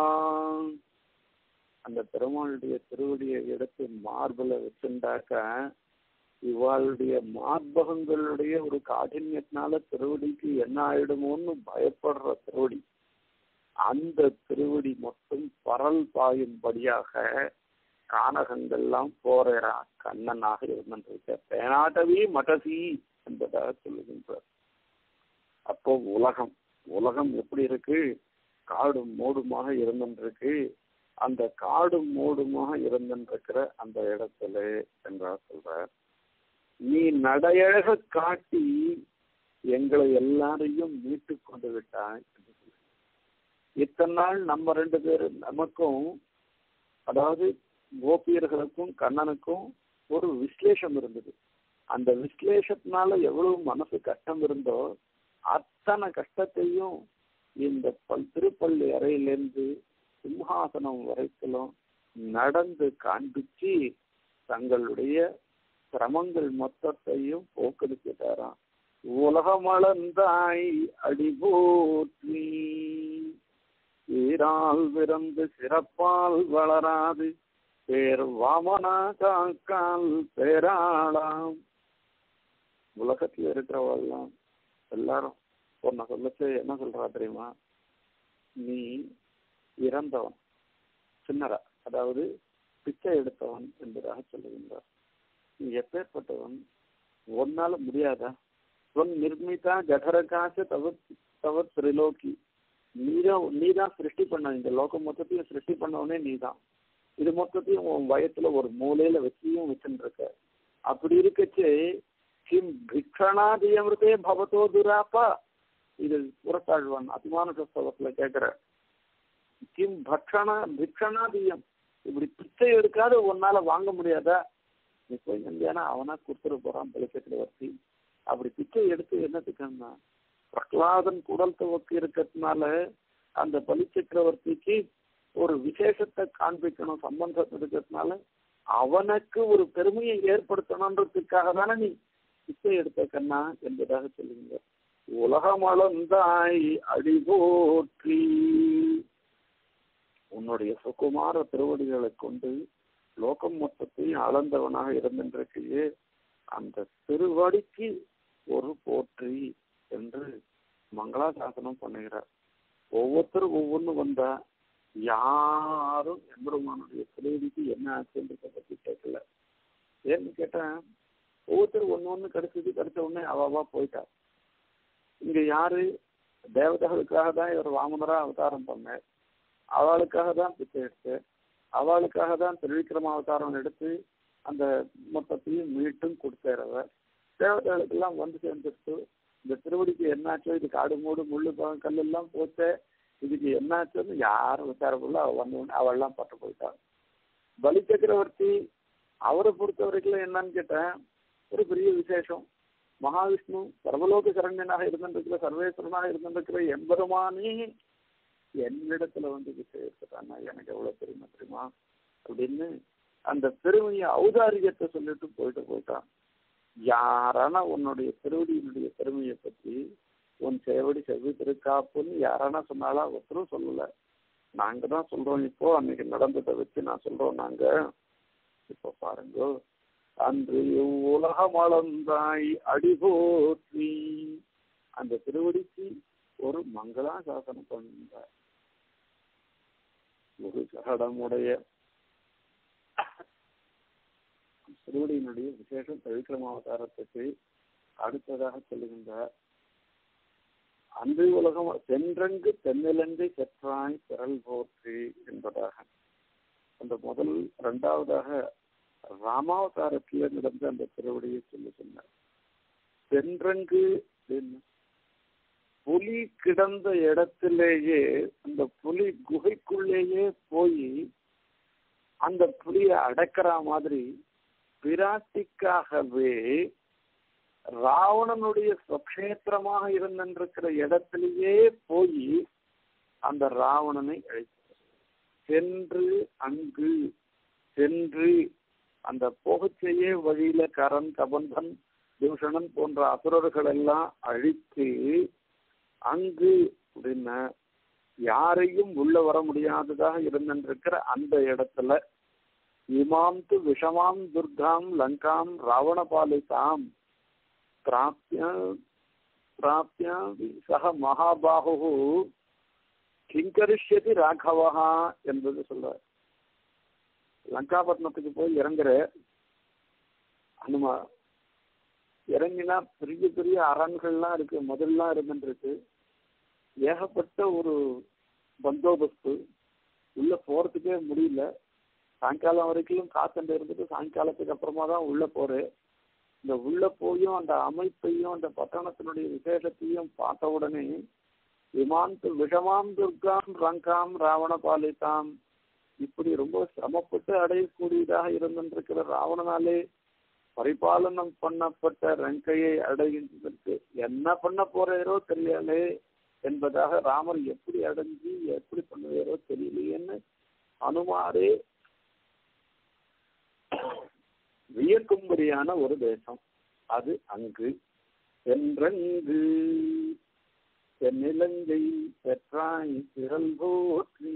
அந்த பெருமாளுடைய திருவடியை எடுத்து மார்பில் வச்சுட்டாக்க இவாளுடைய மார்பகங்களுடைய ஒரு காഠின்யத்தினால திருவடிக்கு என்ன ஆயிடுமோன்னு பயப்படுற திருவடி அந்த திருவடி மட்டும் பரல் பாயும்படியாக கானகங்கள்லாம் போறா கண்ணனாக இருந்திருக்க பேனாட்டவி மடசி என்பதாக சொல்லுகின்றார் அப்போ உலகம் உலகம் எப்படி இருக்கு காடும் மூடுமாக இருந்திருக்கு அந்த காடும் மூடுமாக இருந்திருக்கிற அந்த இடத்துல என்றார் சொல்ற நீ நடையழக காட்டி எங்களை எல்லாரையும் மீட்டு கொண்டு விட்டாய் இத்தனை நாள் நம்ம ரெண்டு பேரும் நமக்கும் அதாவது கோபியர்களுக்கும் கண்ணனுக்கும் ஒரு விஸ்லேஷம் இருந்தது அந்த விஸ்லேஷத்தினால எவ்வளவு மனசு கஷ்டம் இருந்தோ அத்தனை கஷ்டத்தையும் இந்த பல் திருப்பள்ளி அறையிலேருந்து சிம்ஹாசனம் வரைக்கும் நடந்து காண்பிச்சு தங்களுடைய சிரமங்கள் மொத்தத்தையும் போக்கெடுத்துட்டாராம் உலகமளந்தாய் அடிபோற்றி ஈரால் விரந்து சிறப்பால் வளராது பேர் வாமனா காக்கால் பேராளாம் உலகத்துல இருக்கிறவெல்லாம் எல்லாரும் உன்னை சொல்லச்சு என்ன சொல்றா தெரியுமா நீ இறந்தவன் சின்னரா அதாவது பிச்சை எடுத்தவன் என்பதாக சொல்லுகின்றார் நீ எப்பேற்பட்டவன் ஒன்னால முடியாதா உன் நிர்மிதா ஜடரகாச தவ தவ திரிலோகி நீதான் நீதான் சிருஷ்டி பண்ண இந்த லோகம் மொத்தத்தையும் சிருஷ்டி பண்ணவனே நீதான் இது மொத்தத்தையும் உன் வயத்துல ஒரு மூலையில வச்சியும் வச்சுட்டு இருக்க அப்படி இருக்கச்சு கிம் பிக்ஷணாதியமிருதே பவதோ துராப்பா இது புறத்தாழ்வான் அபிமான சஸ்தவத்துல கேட்கிற கிம் பக்ஷணா பிக்ஷணாதியம் இப்படி பிச்சை எடுக்காத உன்னால வாங்க முடியாதா நீ போய் நம்பியானா அவனா கொடுத்துட போறான் பலி சக்கரவர்த்தி அப்படி பிச்சை எடுத்து என்னத்துக்குன்னா பிரகலாதன் குடல் துவக்கு இருக்கிறதுனால அந்த பலி சக்கரவர்த்திக்கு ஒரு விசேஷத்தை காண்பிக்கணும் சம்பந்தம் இருக்கிறதுனால அவனுக்கு ஒரு பெருமையை ஏற்படுத்தணுன்றதுக்காக தானே நீ பிச்சை எடுத்த கண்ணா என்பதாக சொல்லுங்க உலகமளந்தாய் அடிபோற்றி உன்னுடைய சுகுமார திருவடிகளை கொண்டு லோகம் மொத்தத்தையும் அளந்தவனாக இருந்திருக்கையே அந்த திருவடிக்கு ஒரு போற்றி என்று மங்களாசாசனம் பண்ணுகிறார் ஒவ்வொருத்தரும் ஒவ்வொன்று வந்தா யாரும் எம்பெருமானுடைய திருவடிக்கு என்ன ஆச்சுன்றத பத்தி கேட்கல ஏன்னு கேட்டேன் ஒவ்வொருத்தரும் ஒன்று ஒன்று கிடைச்சது கிடைச்ச உடனே அவாவா போயிட்டா இங்க யாரு தேவதைகளுக்காக தான் இவர் வாமனரா அவதாரம் பண்ணார் அவளுக்காக தான் பிச்சை எடுத்து அவளுக்காக தான் திருவிக்ரம அவதாரம் எடுத்து அந்த மொத்தத்தையும் மீட்டும் கொடுத்தார் அவர் தேவதைகளுக்கெல்லாம் வந்து சேர்ந்துட்டு இந்த திருவடிக்கு என்னாச்சோ இது காடு மூடு முள்ளு கல் எல்லாம் போச்சே இதுக்கு என்னாச்சுன்னு யாரும் விசாரப்படல அவ வந்து அவள்லாம் பட்டு போயிட்டான் பலி சக்கரவர்த்தி அவரை பொறுத்த வரைக்கும் என்னன்னு கேட்டேன் ஒரு பெரிய விசேஷம் மகாவிஷ்ணு சர்வலோக சரண்யனாக இருந்திருக்கிற சர்வேஸ்வரனாக இருந்திருக்கிற எம்பெருமானே என்னிடத்துல வந்து விசேஷத்தானா எனக்கு எவ்வளவு பெருமை தெரியுமா அப்படின்னு அந்த பெருமையை ஔதாரியத்தை சொல்லிட்டு போயிட்டு போயிட்டான் யாரானா உன்னுடைய திருவடியினுடைய பெருமையை பற்றி உன் சேவடி செவ்வி திருக்காப்புன்னு யாரானா சொன்னாலா ஒருத்தரும் சொல்லல நாங்க தான் சொல்றோம் இப்போ அன்னைக்கு நடந்ததை வச்சு நான் சொல்றோம் நாங்க இப்போ பாருங்க அன்று உலகம் அளந்தாய் அடிபோற்றி அந்த திருவடிக்கு ஒரு மங்களாசாசனம் பண்ணார் ஒரு சகடமுடைய திருவடியினுடைய விசேஷம் பவிக்கிரமாவதாரத்துக்கு அடுத்ததாக சொல்லுகின்றார் அன்று உலகம் சென்றங்கு தென்னிலங்கை செற்றாய் திரள் போற்றி என்பதாக அந்த முதல் இரண்டாவதாக ராமாவதாரத்தில நடந்த அந்த திருவடியை சொல்லி சொன்னார் சென்றங்கு புலி கிடந்த இடத்திலேயே அந்த புலி குகைக்குள்ளேயே போய் அந்த புலியை அடக்கிற மாதிரி பிராட்டிக்காகவே ராவணனுடைய சுக்ஷேத்திரமாக இருந்திருக்கிற இடத்திலேயே போய் அந்த ராவணனை அழைத்தார் சென்று அங்கு சென்று அந்த போகச்செய்ய வழியில கரன் கபந்தன் தூஷணன் போன்ற அசுரர்கள் எல்லாம் அழித்து அங்கு அப்படின்னா யாரையும் உள்ள வர முடியாததாக இருந்திருக்கிற அந்த இடத்துல இமாம் து விஷமாம் துர்காம் லங்காம் ராவணபாலிதாம் பிராப்திய பிராப்திய சக மகாபாகு கிங்கரிஷ்யதி ராகவா என்பது சொல்றார் லங்காபட்டினத்துக்கு போய் இறங்குற அனுமா இறங்கினா பெரிய பெரிய அரண்கள்லாம் இருக்கு முதல்லாம் இருந்துருக்கு ஏகப்பட்ட ஒரு பந்தோபஸ்து உள்ள போறதுக்கே முடியல சாயங்காலம் வரைக்கும் காத்துட்டு இருந்துட்டு சாயங்காலத்துக்கு அப்புறமா தான் உள்ள போறேன் இந்த உள்ள போயும் அந்த அமைப்பையும் அந்த பட்டணத்தினுடைய விசேஷத்தையும் பார்த்த உடனே விமாந்து விஷமாம் துர்காம் ரங்காம் ராவண பாலிதாம் இப்படி ரொம்ப சிரமப்பட்டு அடையக்கூடியதாக இருந்திருக்கிற ராவணனாலே பரிபாலனம் பண்ணப்பட்ட ரங்கையை அடைகின்றதற்கு என்ன பண்ண போறேரோ தெரியலே என்பதாக ராமர் எப்படி அடைஞ்சு எப்படி பண்ணுவாரோ தெரியலையேன்னு அனுமாரே வியக்கும்படியான ஒரு தேசம் அது அங்கு என்றங்கு தென்னிலங்கை பெற்றாய் திரள் போற்றி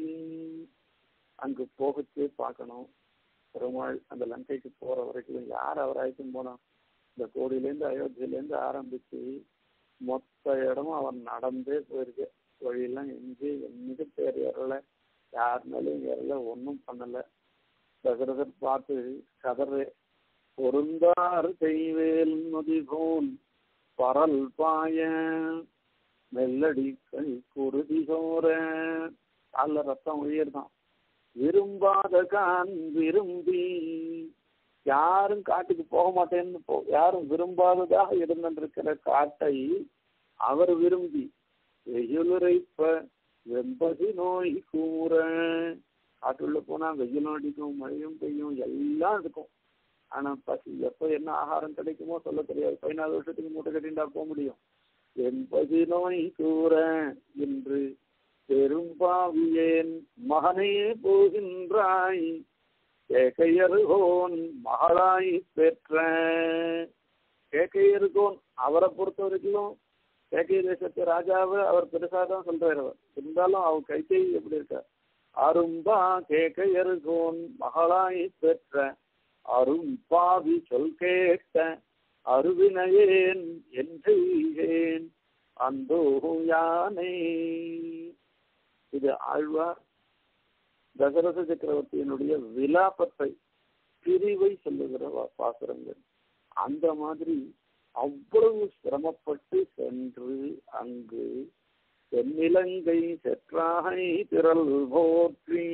அங்கு போகச்சே பார்க்கணும் பெருமாள் அந்த லங்கைக்கு போற வரைக்கும் யார் அவர் அழைக்கும் போனா இந்த கோடியிலேருந்து அயோத்தியிலேருந்து ஆரம்பிச்சு மொத்த இடமும் அவன் நடந்தே போயிருக்கு வழியெல்லாம் எங்கே எங்க பேர் ஏறல யார் மேலேயும் ஏறல ஒன்றும் பண்ணல தசரதர் பார்த்து கதறு பொருந்தார் செய்வேல் நொதிகோன் பரல் பாய மெல்லடி கை குருதி சோர அல்ல ரத்தம் உயர்தான் விரும்பாத கான் விரும்பி யாரும் காட்டுக்கு போக மாட்டேன்னு போ யாரும் விரும்பாததாக இருந்திருக்கிற காட்டை அவர் விரும்பி வெயிலுரைப்ப வெம்பதி நோய் கூற காட்டுள்ள போனா வெயிலும் அடிக்கும் மழையும் பெய்யும் எல்லாம் இருக்கும் ஆனா பசி எப்ப என்ன ஆகாரம் கிடைக்குமோ சொல்ல தெரியாது பதினாலு வருஷத்துக்கு மூட்டை கட்டிண்டா போக முடியும் என்பது நோய் கூற என்று பெரும்பாவியேன் மகனே போகின்றாய் கேக்கையருகோன் மகளாய் பெற்ற கேக்கையருகோன் அவரை பொறுத்த வரைக்கும் கேக்கை தேசத்து ராஜாவை அவர் பெருசா தான் சொல்றாரு அவர் இருந்தாலும் அவர் கைகை எப்படி இருக்க அரும்பா கேக்கையருகோன் மகளாய் பெற்ற அரும்பாவி சொல் கேட்ட அருவினையேன் என்றேன் அந்தோ யானை இது ஆழ்வார் தசரத சக்கரவர்த்தியினுடைய விலாபத்தை பிரிவை சொல்லுகிற பாசுரங்கள் அந்த மாதிரி அவ்வளவு சிரமப்பட்டு சென்று அங்கு தென்னிலங்கை செற்றாகை திரள் போற்றி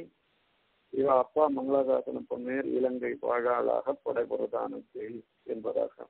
இவ அப்பா மங்களாசாசனம் பொன்னேர் இலங்கை வாழாளாக படைபுரதானத்தை என்பதாக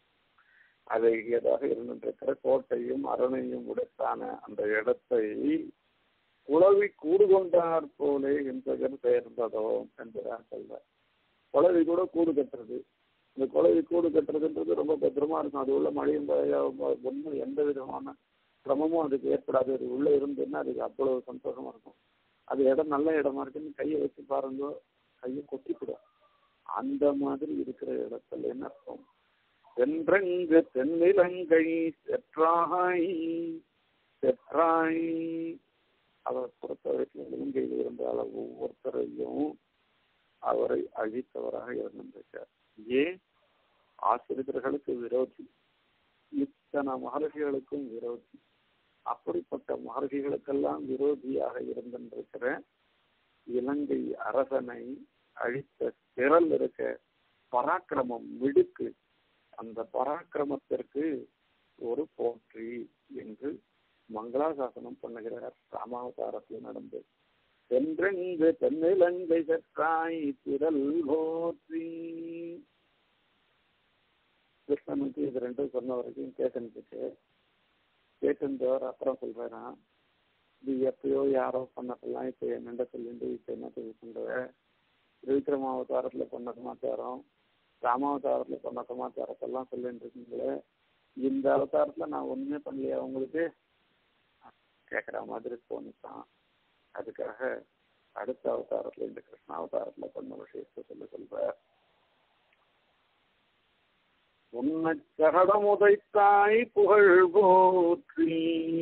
அழகியதாக இருந்திருக்கிற கோட்டையும் அரணையும் உடைத்தான அந்த இடத்தை குளவி கூடு கொண்டார் போலே என்பதன் பெயர்ந்ததோ என்பதாக சொல்ற குளவி கூட கூடு கட்டுறது இந்த குளவி கூடு கட்டுறதுன்றது ரொம்ப பத்திரமா இருக்கும் அது உள்ள மழையும் ஒன்றும் எந்த விதமான சிரமமும் அதுக்கு ஏற்படாது அது உள்ள இருந்ததுன்னா அதுக்கு அவ்வளவு சந்தோஷமா இருக்கும் அது இடம் நல்ல இடமா இருக்குன்னு கையை வச்சு பாருங்க கையை கொட்டிக்கூடும் அந்த மாதிரி இருக்கிற இடத்துல என்ன அர்த்தம் தென்றங்கு தென்னிலங்கை செற்றாய் செற்றாய் அவர் பொறுத்த வரைக்கும் இலங்கையில் இருந்தால ஒவ்வொருத்தரையும் அவரை அழித்தவராக இருந்திருக்கார் ஏன் ஆசிரியர்களுக்கு விரோதி இத்தனை மகர்ஷிகளுக்கும் விரோதி அப்படிப்பட்ட மகர்ஷிகளுக்கெல்லாம் விரோதியாக இருந்திருக்கிற இலங்கை அரசனை அழித்த திரள் இருக்க பராக்கிரமம் மிடுக்கு அந்த பராக்கிரமத்திற்கு ஒரு போற்றி என்று மங்களாசாசனம் பண்ணுகிறார் ராமாவதாரத்தில் நடந்து தென்றெங்கு தென்னிலங்கை சற்றாய் திரள் போற்றி கிருஷ்ணனுக்கு இது ரெண்டும் சொன்ன வரைக்கும் கேட்டுருக்கு கேட்டுந்தவர் அப்புறம் சொல்றாராம் இது எப்பயோ யாரோ பண்ணதெல்லாம் இப்போ என்னண்ட சொல்லிட்டு இப்போ என்னத்துக்கு சொல்ற விக்ரமாவதாரத்துல பண்ண சமாச்சாரம் ராமாவதாரத்துல பண்ண சமாச்சாரத்தெல்லாம் சொல்லிட்டு இருக்கீங்களே இந்த அவதாரத்துல நான் ஒண்ணுமே பண்ணலையா உங்களுக்கு கேட்குற மாதிரி தோணுச்சான் அதுக்காக அடுத்த அவதாரத்துல இந்த கிருஷ்ண அவதாரத்துல பண்ண விஷயத்த சொல்ல சொல்ற உன்னை சகடமுதைத்தாய் புகழ் போற்றி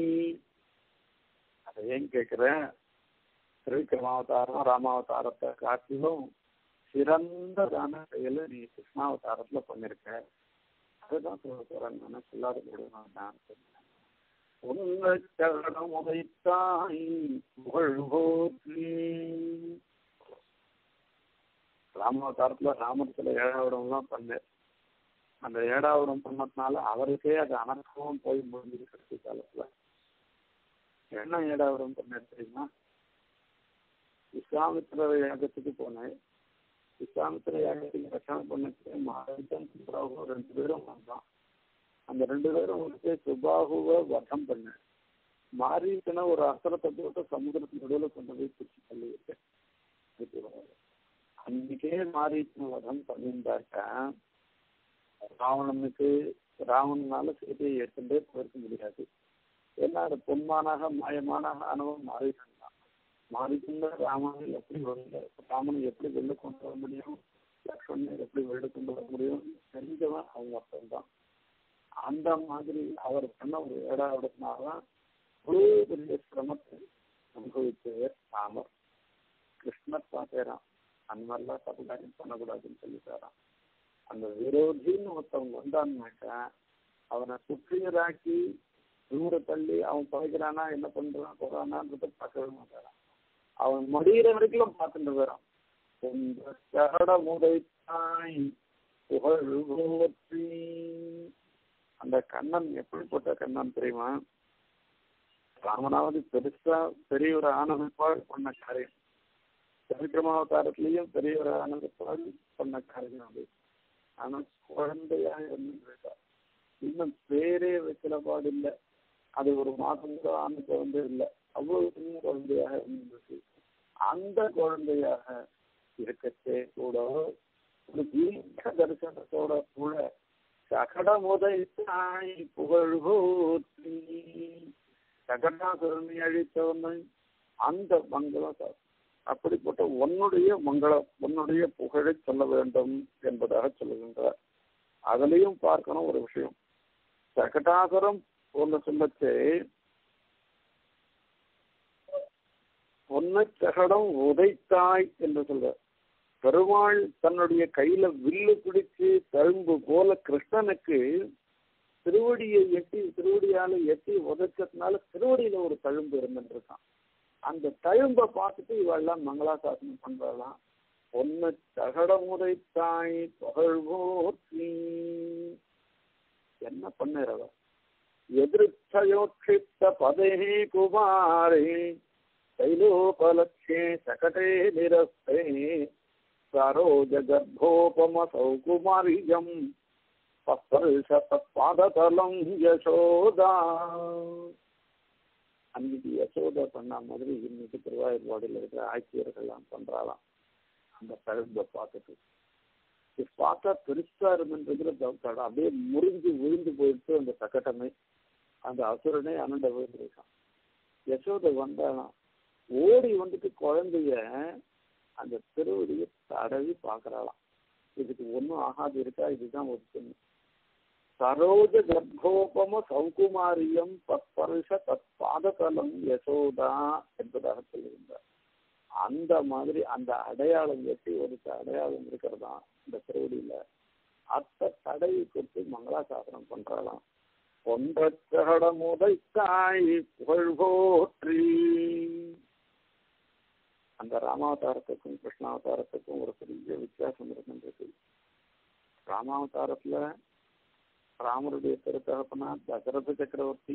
அதை ஏன் கேட்கிறேன் திருவிக்ரமாவதாரம் ராமாவதாரத்தை காட்டிலும் சிறந்ததான செயலை நீ கிருஷ்ணாவதாரத்துல பண்ணிருக்க அதுதான் சொல்ல போறேன் நான் சொல்லாத முடியும் நான் சொன்னேன் உன்னை சகடமுதைத்தாய் புகழ் போற்றி ராமாவதாரத்துல ராமர் சில ஏழாவிடம்லாம் பண்ணேன் அந்த ஏடாவிடம் பண்ணதுனால அவருக்கே அது அனர்த்தமும் போய் முடிஞ்சது கடைசி காலத்துல என்ன ஏடாவிடம் பண்ண தெரியுமா விஸ்வாமித்திர யாகத்துக்கு போனேன் விஸ்வாமித்திர யாகத்துக்கு ரச்சனை பண்ணதுக்கு மாதம் சுபாகு ரெண்டு பேரும் வந்தான் அந்த ரெண்டு பேரும் வந்து சுபாகுவை வதம் பண்ணேன் மாறீசனை ஒரு அசரத்தை போட்டு சமுதிரத்துக்கு நடுவில் கொண்டு போய் பிடிச்சி தள்ளி விட்டேன் அன்னைக்கே மாரீச்சன் வதம் பண்ணியிருந்தாக்கா ராவணனுக்கு ராவணனால சீதையை எடுத்துட்டே போயிருக்க முடியாது ஏன்னா அது பொன்மானாக மாயமானாக ஆனவன் மாரீச்சன் தான் மாரீச்சன் ராமனை எப்படி வெளில ராமனை எப்படி வெளில கொண்டு வர முடியும் லக்ஷ்மணனை எப்படி வெளில கொண்டு வர முடியும் தெரிஞ்சவன் அவங்க ஒருத்தன் தான் அந்த மாதிரி அவர் பண்ண ஒரு ஏடாவிடத்தினால்தான் இவ்வளோ பெரிய சிரமத்தை அனுபவித்தவர் ராமர் கிருஷ்ணர் பார்க்கிறான் அந்த மாதிரிலாம் தப்பு காரியம் பண்ணக்கூடாதுன்னு சொல்லிட்டாராம் அந்த விரோதின்னு ஒருத்தவங்க வந்தான்னாக்கா அவனை சுற்றியராக்கி தூர தள்ளி அவன் பகைக்கிறானா என்ன பண்றான் போறானான்றத பார்க்கவே மாட்டாரான் அவன் முடிகிற வரைக்கும் பார்த்துட்டு வரான் உங்க சகட முதைத்தாய் புகழ் போற்றி அந்த கண்ணன் எப்படிப்பட்ட கண்ணன் தெரியுமா ராமனாவது பெருசா பெரிய ஒரு ஆனந்தப்பாடு பண்ண காரியம் சரிக்கிரமாவதாரத்திலையும் பெரிய ஒரு ஆனந்தப்பாடு பண்ண காரியம் அது ஆனா குழந்தையா இருந்துருக்கா இன்னும் பேரே வைக்கிற பாடு இல்லை அது ஒரு மாதம் கூட ஆணுக்கு வந்து இல்லை அவ்வளவு சின்ன குழந்தையாக இருந்துச்சு அந்த குழந்தையாக இருக்கச்சே கூட ஒரு தீர்க்க தரிசனத்தோட கூட சகட முதைத்தாய் புகழ் போற்றி சகடாசுரனை அழித்தவனை அந்த மங்களம் அப்படிப்பட்ட உன்னுடைய மங்களம் உன்னுடைய புகழை சொல்ல வேண்டும் என்பதாக சொல்லுகின்றார் அதுலயும் பார்க்கணும் ஒரு விஷயம் சகடாசுரம் ஒன்று சொல்லச்சே பொன்ன சகடம் உதைத்தாய் என்று சொல்ற பெருமாள் தன்னுடைய கையில வில்லு பிடிச்சு தழும்பு போல கிருஷ்ணனுக்கு திருவடியை எட்டி திருவடியால எட்டி உதைச்சதுனால திருவடியில ஒரு தழும்பு இருந்துருக்கான் அந்த தழும்பை பார்த்துட்டு இவெல்லாம் மங்களாசாசனம் பண்றலாம் பொண்ணு தகடமுறை தாய் புகழ்வோற்றி என்ன பண்ணுறவ எதிர்ச்சயோட்சித்த பதே குமாரே தைலோபலட்சே சகடே நிரஸ்தே சரோஜ கர்ப்போபமசௌ குமாரியம் பாததலம் யசோதா அன்னைக்கு யசோதா பண்ண மாதிரி இன்னைக்கு திருவாயூர்பாடியில் இருக்கிற ஆட்சியர்கள்லாம் பண்றாளாம் அந்த தழும்பை பார்த்துட்டு இது பார்த்தா பெருசா இருந்துன்றதுல அப்படியே முறிஞ்சு விழுந்து போயிடுச்சு அந்த சக்கட்டமே அந்த அசுரனே அனண்ட விழுந்திருக்கான் யசோதை வந்தாலாம் ஓடி வந்துட்டு குழந்தைய அந்த திருவடியை தடவி பார்க்கறாளாம் இதுக்கு ஒன்றும் ஆகாது இருக்கா இதுதான் ஒரு பெண் சரோஜ கர்ப்போபம சௌகுமாரியம் பத்பருஷ தற்பாததலம் யசோதா என்பதாக சொல்லுகின்றார் அந்த மாதிரி அந்த அடையாளம் எட்டி ஒரு அடையாளம் இருக்கிறதா இந்த திருவடியில அத்த தடவி கொடுத்து மங்களாசாசனம் பண்றாளாம் ஒன்றச்சகட முதைத்தாய் புகழ் போற்றி அந்த ராமாவதாரத்துக்கும் கிருஷ்ணாவதாரத்துக்கும் ஒரு பெரிய வித்தியாசம் இருக்கின்றது ராமாவதாரத்துல ராமருடைய திருத்தகப்பனா தசரத சக்கரவர்த்தி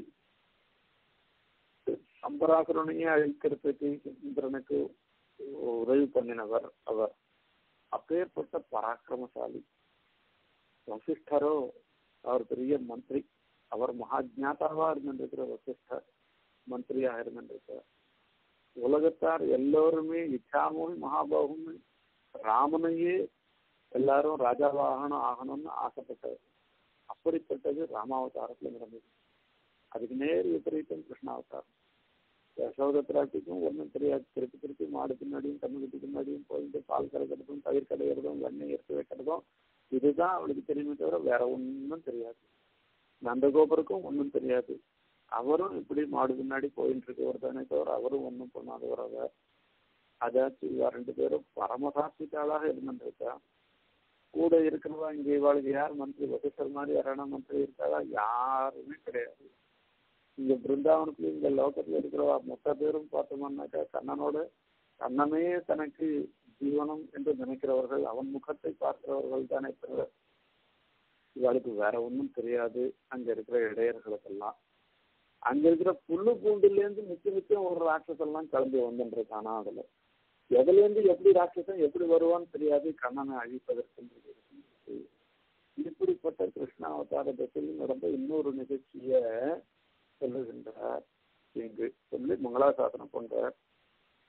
சம்பராசுரனையே அழிக்கிறதுக்கு இந்திரனுக்கு உதவி பண்ணினவர் அவர் அப்பேற்பட்ட பராக்கிரமசாலி வசிஷ்டரோ அவர் பெரிய மந்திரி அவர் மகாஜாதாவா இருந்திருக்கிற வசிஷ்டர் மந்திரியாக இருந்திருக்கிறார் உலகத்தார் எல்லோருமே இச்சாமும் மகாபாகுமே ராமனையே எல்லாரும் ராஜாவாகணும் ஆகணும்னு ஆசைப்பட்டவர் அப்படிப்பட்டது ராமாவதாரத்துல நடந்தது அதுக்கு நேர் விபரீதம் கிருஷ்ணாவதாரம் யசோத பிராட்டிக்கும் ஒன்றும் தெரியாது திருப்பி திருப்பி மாடு பின்னாடியும் கண்ணுக்குட்டி பின்னாடியும் போயிட்டு பால் கறக்கிறதும் தயிர் கடையிறதும் வெண்ணெய் எடுத்து வைக்கிறதும் இதுதான் அவளுக்கு தெரியுமே தவிர வேற ஒன்றும் தெரியாது நந்தகோபருக்கும் ஒன்றும் தெரியாது அவரும் இப்படி மாடு பின்னாடி போயிட்டு இருக்கவர் தானே தவிர அவரும் ஒன்றும் பண்ணாதவர் அவர் அதாச்சும் இவ ரெண்டு பேரும் பரமசாட்சிக்காளாக இருந்துருக்கா கூட இருக்கிறவா இங்க இவாளுக்கு யார் மந்திரி வசிஷ்டர் மாதிரி யாரான மந்திரி இருக்காளா யாருமே கிடையாது இங்க பிருந்தாவனத்துல இங்க லோகத்துல இருக்கிறவா மொத்த பேரும் பார்த்தோம்னாக்கா கண்ணனோட கண்ணனே தனக்கு ஜீவனம் என்று நினைக்கிறவர்கள் அவன் முகத்தை பார்க்கிறவர்கள் தானே தவிர இவாளுக்கு வேற ஒன்றும் தெரியாது அங்க இருக்கிற இடையர்களுக்கெல்லாம் அங்க இருக்கிற புல்லு பூண்டுல இருந்து மிச்ச மிச்சம் ஒரு ராட்சசெல்லாம் கிளம்பி வந்துருக்கானா அதுல எதுல இருந்து எப்படி ராட்சசன் எப்படி வருவான்னு தெரியாது கண்ணனை அழிப்பதற்கு இப்படிப்பட்ட கிருஷ்ண அவதாரத்தில் நடந்த இன்னொரு நிகழ்ச்சிய சொல்லுகின்றார் இங்கு சொல்லி மங்களாசாசனம் பண்றார்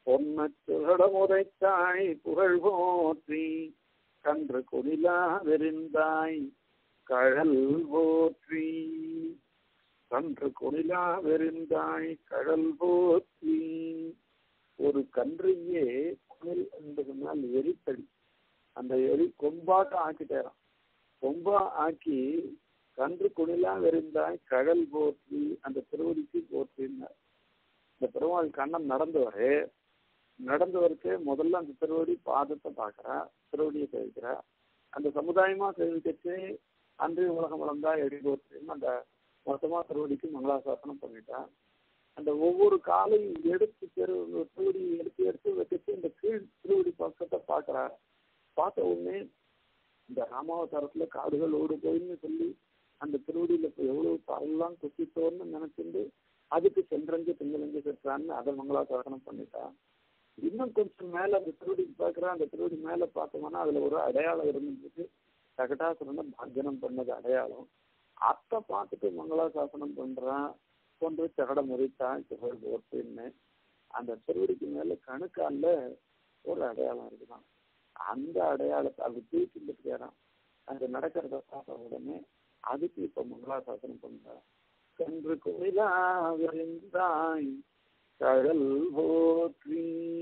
பொன்னச்சுடமுதைத்தாய் புகழ் போற்றி கன்று கொடிலா வெறிந்தாய் கழல் போற்றி கன்று கொடிலா வெறிந்தாய் கழல் போற்றி ஒரு கன்றையே குணில் என்பதனால் எரித்தடி அந்த எரி கொம்பாட்டம் ஆக்கிட்டாராம் கொம்பா ஆக்கி கன்று குணிலா வெறிந்தாய் கழல் போற்றி அந்த திருவடிக்கு போற்றினார் இந்த பெருமாள் கண்ணன் நடந்தவரு நடந்தவருக்கு முதல்ல அந்த திருவடி பாதத்தை பார்க்கறா திருவடியை சேவிக்கிறா அந்த சமுதாயமா சேவிக்கச்சு அன்று உலகம் வளர்ந்தா எடி போற்றின்னு அந்த மொத்தமா திருவடிக்கு மங்களாசாசனம் பண்ணிட்டா அந்த ஒவ்வொரு காலையும் எடுத்து தெரு திருவடி எடுத்து எடுத்து வச்சுட்டு இந்த கீழ் திருவடி பக்கத்தை பார்க்கறா பார்த்த உடனே இந்த ராமாவதாரத்துல காடுகள் ஓடு போயின்னு சொல்லி அந்த திருவடியில இப்போ எவ்வளவு பாலெல்லாம் குத்தித்தோன்னு நினைச்சிருந்து அதுக்கு சென்றஞ்சு திங்களஞ்சு செற்றான்னு அதை மங்களாசாசனம் பண்ணிட்டா இன்னும் கொஞ்சம் மேல அந்த திருவடிக்கு பார்க்குறா அந்த திருவடி மேல பார்த்தோம்னா அதுல ஒரு அடையாளம் இருந்துச்சு சகடாசுரனை பாஜனம் பண்ணது அடையாளம் அத்தை பார்த்துட்டு மங்களாசாசனம் பண்றான் கொண்டு சகட முறித்தான் புகழ் போட்டுன்னு அந்த திருவடிக்கு மேல கணுக்கால ஒரு அடையாளம் இருக்குதான் அந்த அடையாளத்தை அது தூக்கிட்டு இருக்கிறான் அந்த நடக்கிறத பார்த்த உடனே அதுக்கு இப்ப மங்களாசாசனம் பண்றான் சென்று கோயிலா விரைந்தாய் கடல் போற்றி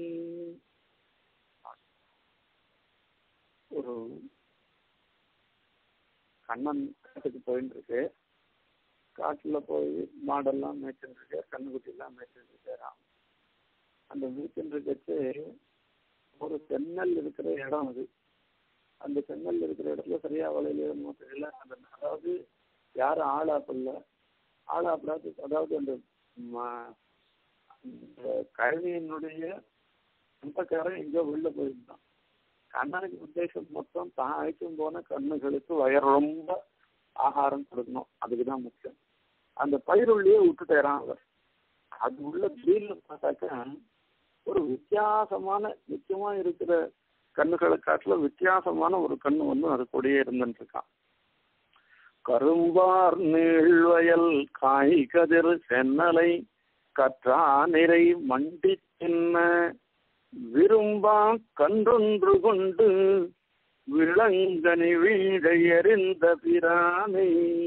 ஒரு கண்ணன் காட்டுக்கு போயிட்டு இருக்கு காட்டுல போய் மாடெல்லாம் மேய்ச்சிட்டு இருக்கு கண்ணுக்குட்டி எல்லாம் மேய்ச்சிட்டு இருக்காராம் அந்த மேய்ச்சிட்டு இருக்கச்சு ஒரு சென்னல் இருக்கிற இடம் அது அந்த சென்னல் இருக்கிற இடத்துல சரியா வளையல தெரியல அந்த அதாவது யாரும் ஆளாப்பில்ல ஆளாப்பிடாது அதாவது அந்த கழனியினுடைய சொந்தக்காரன் எங்கேயோ வெளில போயிருந்தான் கண்ணனுக்கு உத்தேசம் மொத்தம் தான் அழைக்கும் போன கண்ணுகளுக்கு வயர் ரொம்ப ஆகாரம் கொடுக்கணும் அதுக்குதான் முக்கியம் அந்த பயிருள்ளையே விட்டுட்டேறான் அவர் அது உள்ள திடீர்னு பார்த்தாக்கா ஒரு வித்தியாசமான நிச்சயமா இருக்கிற கண்ணுகளை காட்டுல வித்தியாசமான ஒரு கண்ணு வந்து அது கூடயே இருந்துட்டு இருக்கான் கரும்பார் நீழ்வயல் காய் கதிர் சென்னலை கற்றா நிறை மண்டி சின்ன விரும்பா கன்றொன்று கொண்டு விளங்கனி வீழ எறிந்த பிரானை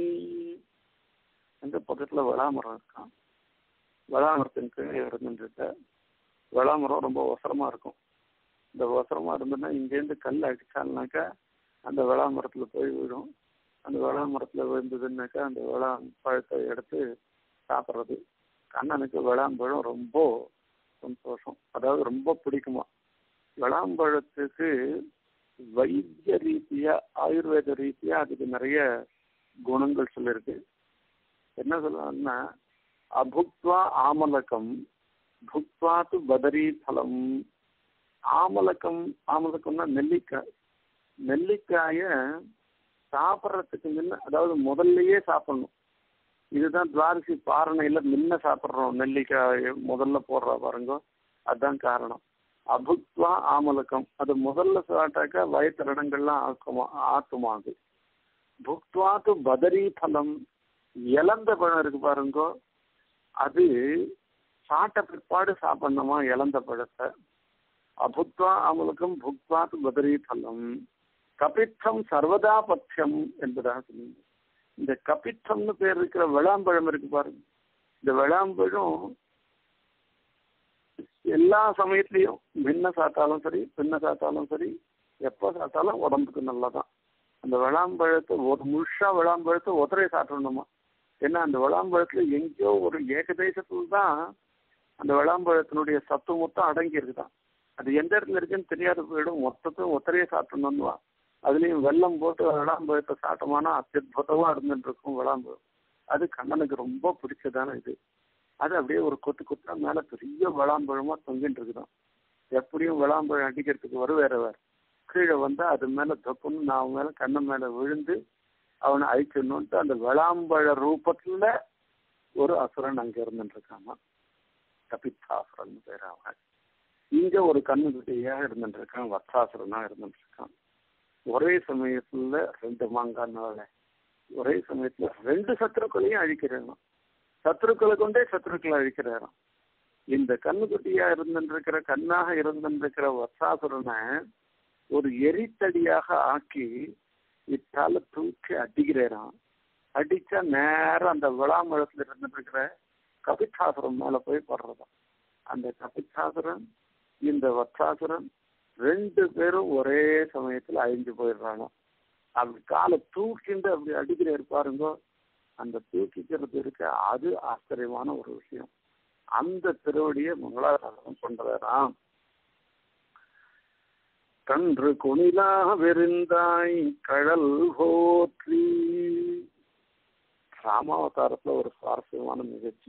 அந்த பக்கத்துல விளாமரம் இருக்கான் விளாமரத்தின் கீழே இருந்துட்டு விளாமரம் ரொம்ப அவசரமா இருக்கும் இந்த அவசரமா இருந்ததுன்னா இங்கேருந்து கல் அடிச்சால்னாக்கா அந்த விளாமரத்துல போய் விடும் அந்த விளாமரத்துல விழுந்ததுன்னாக்கா அந்த விளா பழத்தை எடுத்து சாப்பிட்றது கண்ணனுக்கு விளாம்பழம் ரொம்ப சந்தோஷம் அதாவது ரொம்ப பிடிக்குமா விளாம்பழத்துக்கு வைத்திய ரீதியா ஆயுர்வேத ரீதியா அதுக்கு நிறைய குணங்கள் சொல்லியிருக்கு என்ன சொல்லுவாங்கன்னா அபுக்வா ஆமலகம் புக்வாத்து பதரி பலம் ஆமலக்கம் ஆமலக்கம்னா நெல்லிக்காய் நெல்லிக்காய சாப்பிட்றதுக்கு முன்ன அதாவது முதல்லயே சாப்பிடணும் இதுதான் துவாரசி பாரணையில முன்ன சாப்பிட்றோம் நெல்லிக்காய் முதல்ல போடுறா பாருங்க அதுதான் காரணம் அபுக்வா ஆமலக்கம் அது முதல்ல சாப்பிட்டாக்கா வயத்திரடங்கள்லாம் ஆக்குமா ஆக்குமா அது புக்வாத்து பதரி பலம் இழந்த பழம் இருக்கு பாருங்க அது சாப்பிட்ட பிற்பாடு சாப்பிடணுமா இழந்த பழத்தை அபுத்வா ஆமலக்கம் புக்வாத்து பதரி பலம் கபித்தம் சர்வதா பட்சம் என்பதாக சொன்னீங்க இந்த கபித்தம்னு பேர் இருக்கிற விளாம்பழம் இருக்கு பாருங்க இந்த விளாம்பழம் எல்லா சமயத்துலயும் முன்ன சாப்பிட்டாலும் சரி பின்ன சாப்பிட்டாலும் சரி எப்போ சாப்பிட்டாலும் உடம்புக்கு நல்லதான் அந்த விளாம்பழத்தை ஒரு முழுஷா விளாம்பழத்தை உதரை சாப்பிடணுமா ஏன்னா அந்த விளாம்பழத்துல எங்கேயோ ஒரு ஏகதேசத்துல தான் அந்த விளாம்பழத்தினுடைய சத்து மொத்தம் அடங்கி இருக்குதான் அது எந்த இடத்துல இருக்குன்னு தெரியாத போயிடும் மொத்தத்தையும் ஒத்தரையே சாப்பிடணும்னுவா அதுலயும் வெள்ளம் போட்டு விளாம்பழத்தை சாப்பிட்டோம்னா அத்தியுதமா இருந்துட்டு இருக்கும் விளாம்பழம் அது கண்ணனுக்கு ரொம்ப பிடிச்சதான இது அது அப்படியே ஒரு கொத்து கொத்தா மேல பெரிய விளாம்பழமா தொங்கிட்டு இருக்குதான் எப்படியும் விளாம்பழம் அடிக்கிறதுக்கு வரும் வேற வேற கீழே வந்தா அது மேல தப்புன்னு நான் மேல கண்ணு மேல விழுந்து அவனை அழிக்கணும்ட்டு அந்த விளாம்பழ ரூபத்துல ஒரு அசுரன் அங்க இருந்துட்டு இருக்காமா கபித்தாசுரன் பேர் அவன் இங்க ஒரு கண்ணுக்குட்டியா இருந்துட்டு இருக்கான் வத்சாசுரனா இருந்துட்டு இருக்கான் ஒரே சமயத்துல ரெண்டு மாங்காய் ஒரே சமயத்துல ரெண்டு சத்துருக்களையும் அழிக்கிறாங்க சத்துருக்களை கொண்டே சத்துருக்களை அழிக்கிறாராம் இந்த கண்ணுக்குட்டியா இருந்திருக்கிற கண்ணாக இருந்திருக்கிற வத்சாசுரனை ஒரு எரித்தடியாக ஆக்கி இத்தால தூக்கி அடிக்கிறாராம் அடிச்சா நேரம் அந்த விளாமழத்துல இருந்துட்டு இருக்கிற கபிச்சாசுரம் மேல போய் படுறதாம் அந்த கபிச்சாசுரன் இந்த வத்சாசுரன் ரெண்டு பேரும் ஒரே சமயத்துல அழிஞ்சு போயிடுறாங்க அப்படி காலை தூக்கிண்டு அப்படி அடிக்கிறாரு பாருங்க அந்த தூக்கிக்கிறது இருக்க அது ஆச்சரியமான ஒரு விஷயம் அந்த திருவடியை மங்களாசாசனம் பண்றாராம் கன்று குணிலா விருந்தாய் கழல் போற்றி ராமாவதாரத்துல ஒரு சுவாரஸ்யமான நிகழ்ச்சி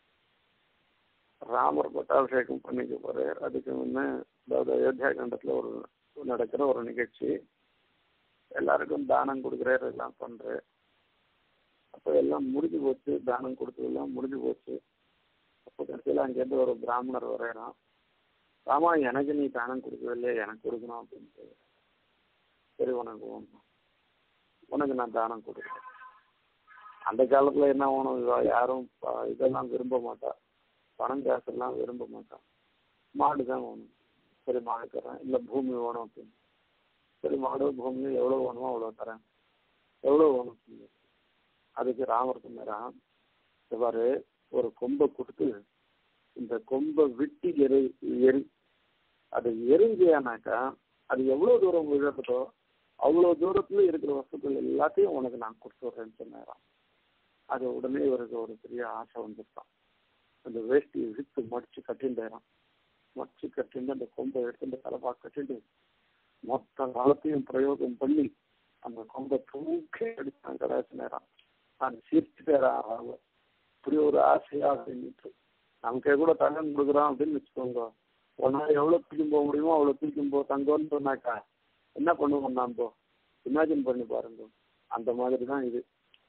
ராமர் பட்டாபிஷேகம் பண்ணிக்க போறார் அதுக்கு முன்ன அதாவது அயோத்தியா கண்டத்துல ஒரு நடக்கிற ஒரு நிகழ்ச்சி எல்லாருக்கும் தானம் கொடுக்குறாரு எல்லாம் பண்றாரு அப்போ எல்லாம் முடிஞ்சு போச்சு தானம் கொடுத்ததெல்லாம் முடிஞ்சு போச்சு அப்போ கடைசியில் அங்கேருந்து ஒரு பிராமணர் வரையறான் ராமா எனக்கு நீ தானம் கொடுக்கவே இல்லையா எனக்கு கொடுக்கணும் அப்படின்ட்டு சரி உனக்கு வேணும் உனக்கு நான் தானம் கொடுக்குறேன் அந்த காலத்துல என்ன வேணும் யாரும் இதெல்லாம் விரும்ப மாட்டா பணம் காசெல்லாம் விரும்ப மாட்டான் மாடு தான் வேணும் சரி மாடு தரேன் இல்லை பூமி வேணும் அப்படின்னு சரி மாடு பூமி எவ்வளோ வேணுமோ அவ்வளோ தரேன் எவ்வளோ வேணும் சொல்லு அதுக்கு ராமர் சொன்னாராம் இவ்வாறு ஒரு கொம்பை கொடுத்து இந்த கொம்பை விட்டு எரி எரி அது எரிஞ்சியானாக்கா அது எவ்வளோ தூரம் விழுறதோ அவ்வளோ தூரத்துல இருக்கிற வஸ்துக்கள் எல்லாத்தையும் உனக்கு நான் கொடுத்துட்றேன்னு சொன்னாராம் அது உடனே இவருக்கு ஒரு பெரிய ஆசை வந்துருக்கான் அந்த வேஷ்டியை வித்து மடிச்சு கட்டிண்டாராம் மடிச்சு கட்டிண்டு அந்த கொம்பை எடுத்து அந்த தலைப்பா கட்டிட்டு மொத்த காலத்தையும் பிரயோகம் பண்ணி அந்த கொம்பை தூக்கி அடித்தான் கடைசி நேரம் நான் சிரிச்சுட்டேன் இப்படி ஒரு ஆசையா அப்படின்ட்டு நமக்கே கூட தங்கம் கொடுக்குறோம் அப்படின்னு வச்சுக்கோங்க ஒன்னா எவ்வளவு தூக்கும் போக முடியுமோ அவ்வளவு தூக்கும் போ தங்கம்னு சொன்னாக்கா என்ன பண்ணுவோம் நாம இமேஜின் பண்ணி பாருங்க அந்த மாதிரி தான் இது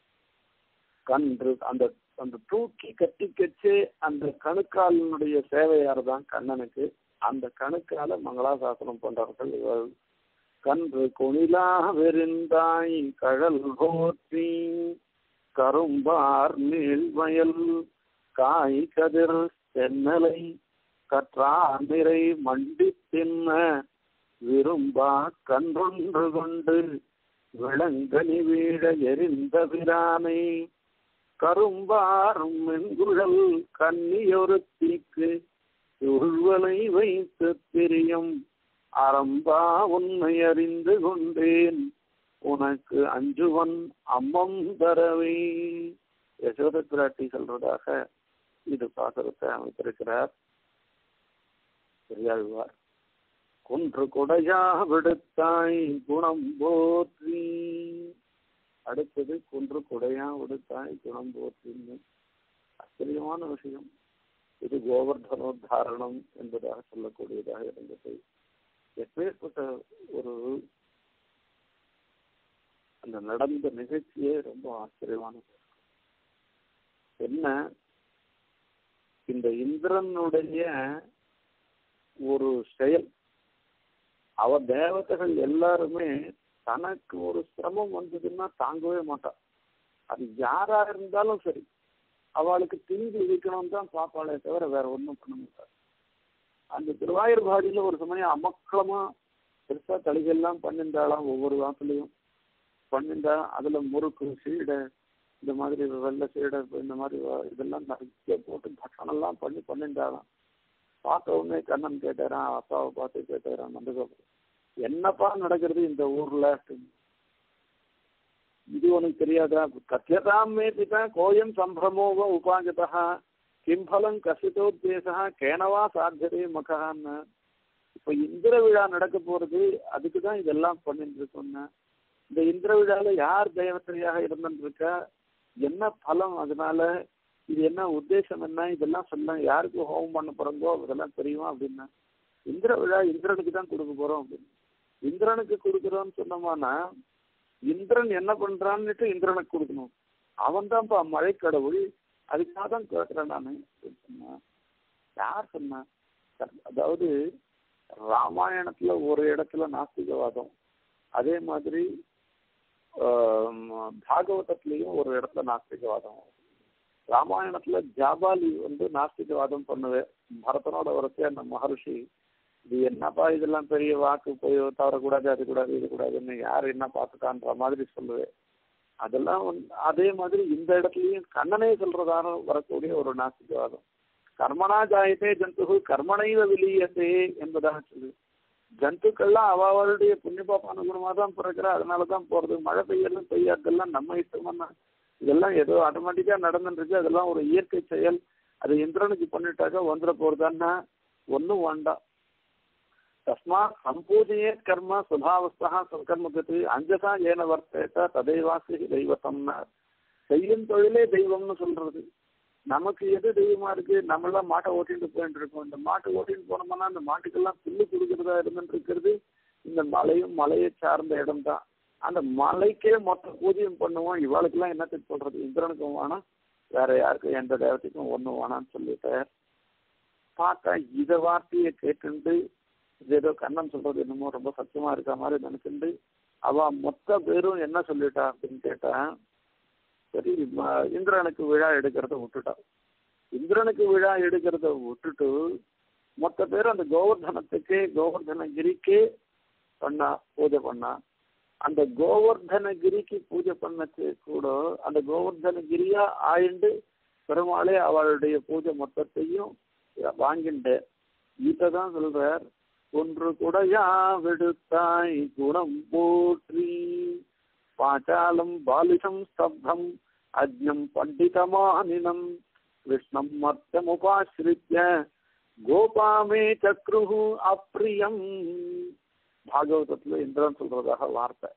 கன்று அந்த அந்த தூக்கி கட்டி கச்சு அந்த கணுக்காலினுடைய சேவையார் தான் கண்ணனுக்கு அந்த கணுக்கால மங்களாசாசனம் பண்றவர்கள் இவர்கள் கன்று கொணிலா வெறிந்தாய் கழல் போற்றி கரும்பார் நீள்வயல் காய் கதிர் தென்னலை கற்றார் நிறை மண்டி தின்ன விரும்பா கன்றொன்று கொண்டு விளங்கனி வீழ எரிந்த பிரானை கரும்பாரும் மென்குழல் கன்னியொருத்திக்கு உள்வலை வைத்து பிரியும் அறம்பா உண்மை அறிந்து கொண்டேன் உனக்கு அஞ்சுவன் அம்மம் தரவே யசோத பிராட்டி சொல்றதாக இது பாசுரத்தை அமைத்திருக்கிறார் பெரியாழ்வார் குன்று கொடையா விடுத்தாய் குணம் போற்றி அடுத்தது குன்று கொடையா விடுத்தாய் குணம் போற்றின்னு ஆச்சரியமான விஷயம் இது கோவர்தனோத்தாரணம் என்பதாக சொல்லக்கூடியதாக இருந்தது எப்பேற்பட்ட ஒரு அந்த நடந்த நிகழ்ச்சியே ரொம்ப ஆச்சரியமானது என்ன இந்த இந்திரனுடைய ஒரு செயல் அவ தேவதைகள் எல்லாருமே தனக்கு ஒரு சிரமம் வந்ததுன்னா தாங்கவே மாட்டான் அது யாரா இருந்தாலும் சரி அவளுக்கு தீங்கு விதிக்கணும் தான் பாப்பாளே தவிர வேற ஒன்றும் பண்ண மாட்டார் அந்த திருவாயூர்பாடியில ஒரு சமயம் அமக்களமா பெருசா தளிகெல்லாம் பண்ணிருந்தாலாம் ஒவ்வொரு வாரத்துலயும் பண்ணிருந்தா அதுல முறுக்கு சீடை இந்த மாதிரி வெள்ளை சீடை இந்த மாதிரி இதெல்லாம் நிறைய போட்டு பட்டணம்லாம் பண்ணி பண்ணிருந்தாலாம் பார்த்த உடனே கண்ணன் கேட்டாரான் அப்பாவை பார்த்து கேட்டாரான் நந்தகோபுரம் என்னப்பா நடக்கிறது இந்த ஊர்ல இது உனக்கு தெரியாதா கத்தியதாம் மேபிதா கோயம் சம்பிரமோக உபாகதா கிம்பலம் கசிதோத்தேசா கேனவா சாத்தியதே மகான்னு இப்ப இந்திர விழா நடக்க போறது அதுக்கு தான் இதெல்லாம் பண்ணிட்டு இருக்கோம்னா இந்த இந்திர விழால யார் தேவதையாக இருந்துருக்கா என்ன பலம் அதனால இது என்ன உத்தேசம் என்ன இதெல்லாம் சொல்ல யாருக்கு ஹோமம் பண்ண போறோங்கோ இதெல்லாம் தெரியுமா அப்படின்னா இந்திர விழா இந்திரனுக்கு தான் கொடுக்க போறோம் அப்படின்னு இந்திரனுக்கு கொடுக்குறோம்னு சொன்னோம்னா இந்திரன் என்ன பண்றான்னுட்டு இந்திரனுக்கு கொடுக்கணும் அவன் தான்ப்பா மழை கடவுள் அதுக்காக தான் கேட்கிறேன் நான் சொன்னா யார் சொன்னா அதாவது ராமாயணத்துல ஒரு இடத்துல நாஸ்திகவாதம் அதே மாதிரி பாகவதத்திலையும் ஒரு இடத்துல நாஸ்திகவாதம் ராமாயணத்துல ஜாபாலி வந்து நாஸ்திகவாதம் பண்ணுவேன் பரதனோட வரச்சே அந்த மகர்ஷி இது என்னப்பா இதெல்லாம் பெரிய வாக்கு போய் தவறக்கூடாது அது கூடாது இது கூடாதுன்னு யார் என்ன பார்த்துட்டான்ற மாதிரி சொல்லுவேன் அதெல்லாம் வந்து அதே மாதிரி இந்த இடத்துலயும் கண்ணனே சொல்றதான வரக்கூடிய ஒரு நாஸ்திகவாதம் கர்மனா ஜாயத்தே ஜந்து கர்மனைவ விலியத்தே என்பதாக சொல்லு ஜந்துக்கள்லாம் அவளுடைய புண்ணிய பாப்ப அனுகுணமாக தான் பிறக்கிறா அதனால தான் போறது மழை பெய்யறது பெய்யாதெல்லாம் நம்ம இஷ்டமா இதெல்லாம் ஏதோ ஆட்டோமேட்டிக்கா நடந்துட்டு இருக்கு அதெல்லாம் ஒரு இயற்கை செயல் அது இந்திரனுக்கு பண்ணிட்டாக்க வந்துட போறதான்னா ஒன்றும் வேண்டாம் தஸ்மாத் சம்பூஜையே கர்ம சுபாவஸ்தா சங்கர்மகத்து அஞ்சசா ஏன வர்த்தேட்ட ததைவாசி தெய்வத்தம்னா செய்யும் தொழிலே தெய்வம்னு சொல்றது நமக்கு எது தெய்வமா இருக்கு நம்மளாம் மாட்டை ஓட்டிட்டு போயிட்டு இருக்கோம் இந்த மாட்டை ஓட்டிட்டு போனோம்னா அந்த மாட்டுக்கெல்லாம் புல்லு கொடுக்கறதா இருந்துட்டு இருக்கிறது இந்த மலையும் மலையை சார்ந்த இடம் தான் அந்த மலைக்கே மொத்த பூஜையும் பண்ணுவோம் இவாளுக்கெல்லாம் என்னத்துக்கு சொல்றது இந்திரனுக்கும் வேணாம் வேற யாருக்கும் எந்த தேவத்தைக்கும் ஒன்றும் வேணாம்னு சொல்லிட்டு பார்த்தா இத வார்த்தையை கேட்டுண்டு இது ஏதோ கண்ணன் சொல்றது என்னமோ ரொம்ப சத்தியமா இருக்க மாதிரி நினைச்சுண்டு அவ மொத்த பேரும் என்ன சொல்லிட்டா அப்படின்னு கேட்டா சரி ம- இந்திரனுக்கு விழா எடுக்கிறத விட்டுட்டா இந்திரனுக்கு விழா எடுக்கிறத விட்டுட்டு மொத்த பேர் அந்த கோவர்தனத்துக்கே கோவர்தனகிரிக்கே பண்ணா பூஜை பண்ணா அந்த கோவர்தனகிரிக்கு பூஜை பண்ணச்சு கூட அந்த கோவர்தனகிரியா ஆயிண்டு பெருமாளே அவளுடைய பூஜை மொத்தத்தையும் வாங்கிண்டு தான் சொல்றார் ஒன்று குடையா விடுத்தாய் குணம் போற்றி பாச்சாலம் பாலிஷம் ஸ்தப்தம் அஜ்ஞம் பண்டிதமானினம் விஷ்ணம் மர்த்தமுபாசிரித்ய கோபாமே சக்ருஹு அப்ரியம் பாகவதத்துல இந்திரன் சொல்றதாக வார்த்தை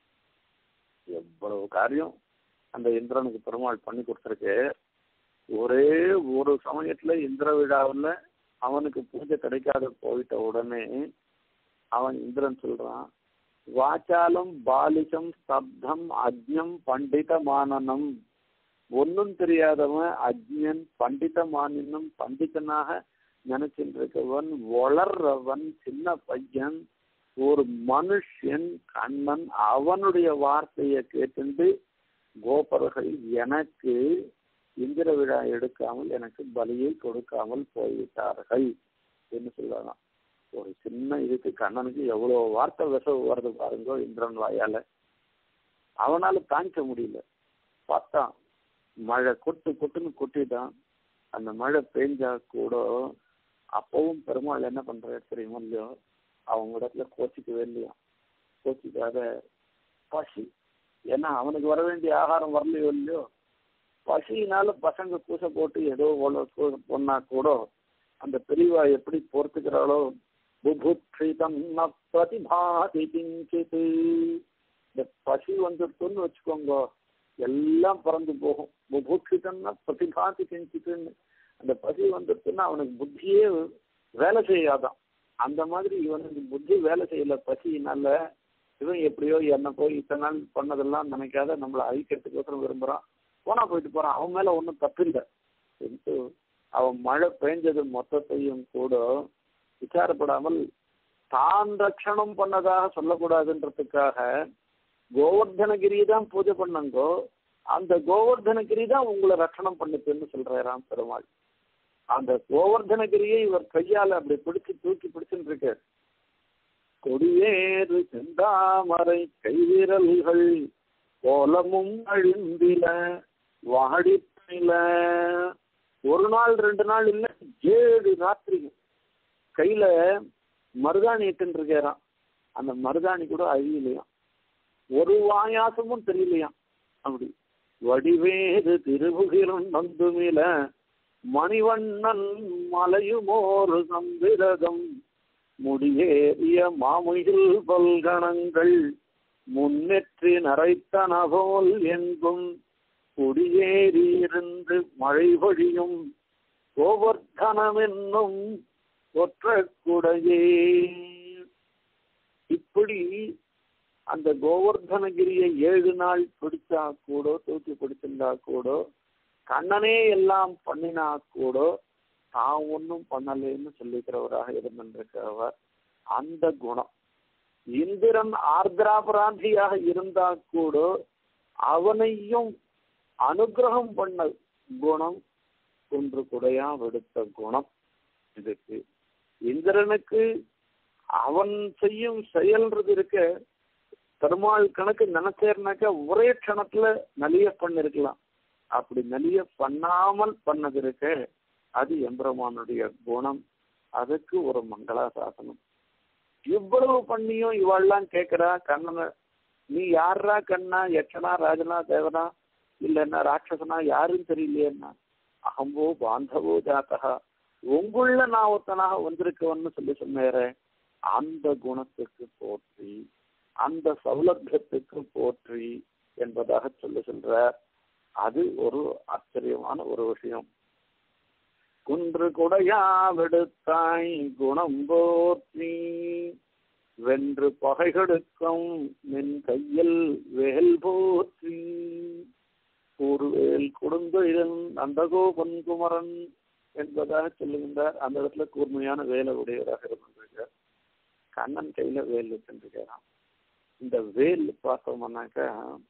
எவ்வளவு காரியம் அந்த இந்திரனுக்கு பெருமாள் பண்ணி கொடுத்துருக்கு ஒரே ஒரு சமயத்துல இந்திர விழாவில் அவனுக்கு பூஜை கிடைக்காத போயிட்ட உடனே அவன் இந்திரன் சொல்றான் வாச்சாலம் பாலிசம் ஸ்தப்தம் அஜ்ஞம் பண்டித மானனம் ஒன்னும் தெரியாதவன் அஜ்ஞன் பண்டித மானினம் பண்டிதனாக நினைச்சிட்டு இருக்கவன் வளர்றவன் சின்ன பையன் ஒரு மனுஷன் கண்ணன் அவனுடைய வார்த்தையை கேட்டுண்டு கோபர்கள் எனக்கு இந்திர விழா எடுக்காமல் எனக்கு பலியை கொடுக்காமல் போய்விட்டார்கள் என்று சொல்லுவாங்க ஒரு சின்ன இதுக்கு கண்ணனுக்கு எவ்வளவு வார்த்தை விசவு வருது பாருங்க இந்திரன் வாயால அவனால தாங்கிக்க முடியல பார்த்தான் மழை கொட்டு கொட்டுன்னு கொட்டிட்டான் அந்த மழை பெஞ்சா கூட அப்பவும் பெருமாள் என்ன பண்றாரு தெரியுமோ இல்லையோ அவங்க இடத்துல கோச்சிக்கவே இல்லையா கோச்சிக்காத பசி ஏன்னா அவனுக்கு வர வேண்டிய ஆகாரம் வரலையோ இல்லையோ பசியினால பசங்க பூசை போட்டு ஏதோ ஒன்று பொண்ணா கூட அந்த பெரியவா எப்படி பொறுத்துக்கிறாளோ புபுட்சிதம் ந பிரதிபாதி கிஞ்சித் இந்த பசி வந்துட்டுன்னு வச்சுக்கோங்க எல்லாம் பறந்து போகும் புபுட்சிதம்னா பிரதிபாதி கிஞ்சித்துன்னு அந்த பசி வந்துட்டுன்னா அவனுக்கு புத்தியே வேலை செய்யாதான் அந்த மாதிரி இவனுக்கு புத்தி வேலை செய்யல பசியினால இவன் எப்படியோ என்ன போய் இத்தனை நாள் பண்ணதெல்லாம் நினைக்காத நம்மளை அழிக்கிறதுக்கோசரம் விரும்புறான் போனா போயிட்டு போறான் அவன் மேல ஒன்றும் தப்பில்லை என்று அவன் மழை பெஞ்சது மொத்தத்தையும் கூட விசாரப்படாமல் தான் ரட்சணம் பண்ணதாக சொல்லக்கூடாதுன்றதுக்காக கோவர்தனகிரி தான் பூஜை பண்ணங்கோ அந்த கோவர்தனகிரி தான் உங்களை ரட்சணம் பண்ணுச்சுன்னு சொல்றாராம் பெருமாள் அந்த கோவர்தனகிரியை இவர் கையால அப்படி பிடிச்சு தூக்கி பிடிச்சுட்டு இருக்கு கொடியேறு செந்தாமரை கைவிரல்கள் கோலமும் அழிந்தில வாடிப்பில ஒரு நாள் ரெண்டு நாள் இல்ல ஏழு ராத்திரி கையில மருதாணி இட்டுன்னு இருக்காராம் அந்த மருதாணி கூட அழியலையாம் ஒரு வாயாசமும் தெரியலையாம் அப்படி வடிவேறு திருபுகிரும் நந்துமில மணிவண்ணன் மலையுமோரு சம்பிரதம் முடியேறிய மாமுகில் பல்கணங்கள் முன்னெற்றி நரைத்தன போல் எங்கும் குடியேறி இருந்து மழை பொழியும் கோவர்த்தனம் என்னும் ஒற்ற குடையே இப்படி அந்த கோவர்தனகிரியை ஏழு நாள் பிடிச்சா கூட தூக்கி பிடிச்சிருந்தா கூட கண்ணனே எல்லாம் பண்ணினா கூட தான் ஒன்றும் பண்ணலேன்னு சொல்லிக்கிறவராக இருந்திருக்கிறவர் அந்த குணம் இந்திரன் ஆர்திராபராந்தியாக இருந்தா கூட அவனையும் அனுகிரகம் பண்ண குணம் குன்று குடையா வெடுத்த குணம் இதுக்கு இந்திரனுக்கு அவன் செய்யும் செயல்ன்றது இருக்க பெருமாள் கணக்கு நினைச்சேர்னாக்கா ஒரே க்ஷணத்துல நலிய பண்ணிருக்கலாம் அப்படி நலிய பண்ணாமல் பண்ணது இருக்க அது எம்பெருமானுடைய குணம் அதுக்கு ஒரு மங்களாசாசனம் இவ்வளவு பண்ணியும் இவாள்லாம் கேட்கிறா கண்ணனை நீ யாரா கண்ணா யட்சனா ராஜனா தேவனா இல்லைன்னா ராட்சசனா யாரும் தெரியலையேன்னா அகம்போ பாந்தவோ ஜாத்தகா உங்குள்ள நான் ஒருத்தனாக வந்திருக்கவன்னு சொல்லி சொன்னேரே அந்த குணத்துக்கு போற்றி அந்த சௌலபியத்துக்கு போற்றி என்பதாக சொல்லி சொல்றார் அது ஒரு ஆச்சரியமான ஒரு விஷயம் குன்று குடையா விடுத்தாய் குணம் போற்றி வென்று பகைகெடுக்கும் நின் கையில் வேல் போற்றி கூறுவேல் கொடுந்தொழிலன் நந்தகோபன் குமரன் என்பதாக சொல்லுகின்றார் அந்த இடத்துல கூர்மையான வேலை உடையவராக இருந்திருக்கார் கண்ணன் கையில வேல் வச்சுருக்கிறான் இந்த வேல் பார்த்தோம்னாக்கா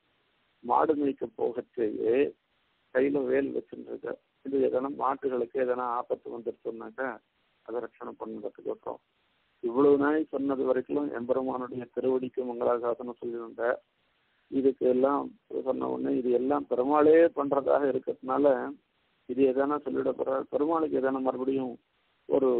மாடு மேய்க்க போகச்சேயே கையில வேல் வச்சுருக்க இது எதனா மாட்டுகளுக்கு எதனா ஆபத்து வந்துருச்சுனாக்கா அதை ரட்சணை பண்ணுறதுக்கோசரம் இவ்வளவு நாள் சொன்னது வரைக்கும் எம்பெருமானுடைய திருவடிக்கு மங்களாசாசனம் சொல்லியிருந்த இதுக்கு எல்லாம் சொன்ன உடனே இது எல்லாம் பெருமாளே பண்றதாக இருக்கிறதுனால இது எதனா சொல்லிட போற பெருமாளுக்கு எதனா மறுபடியும் ஒரு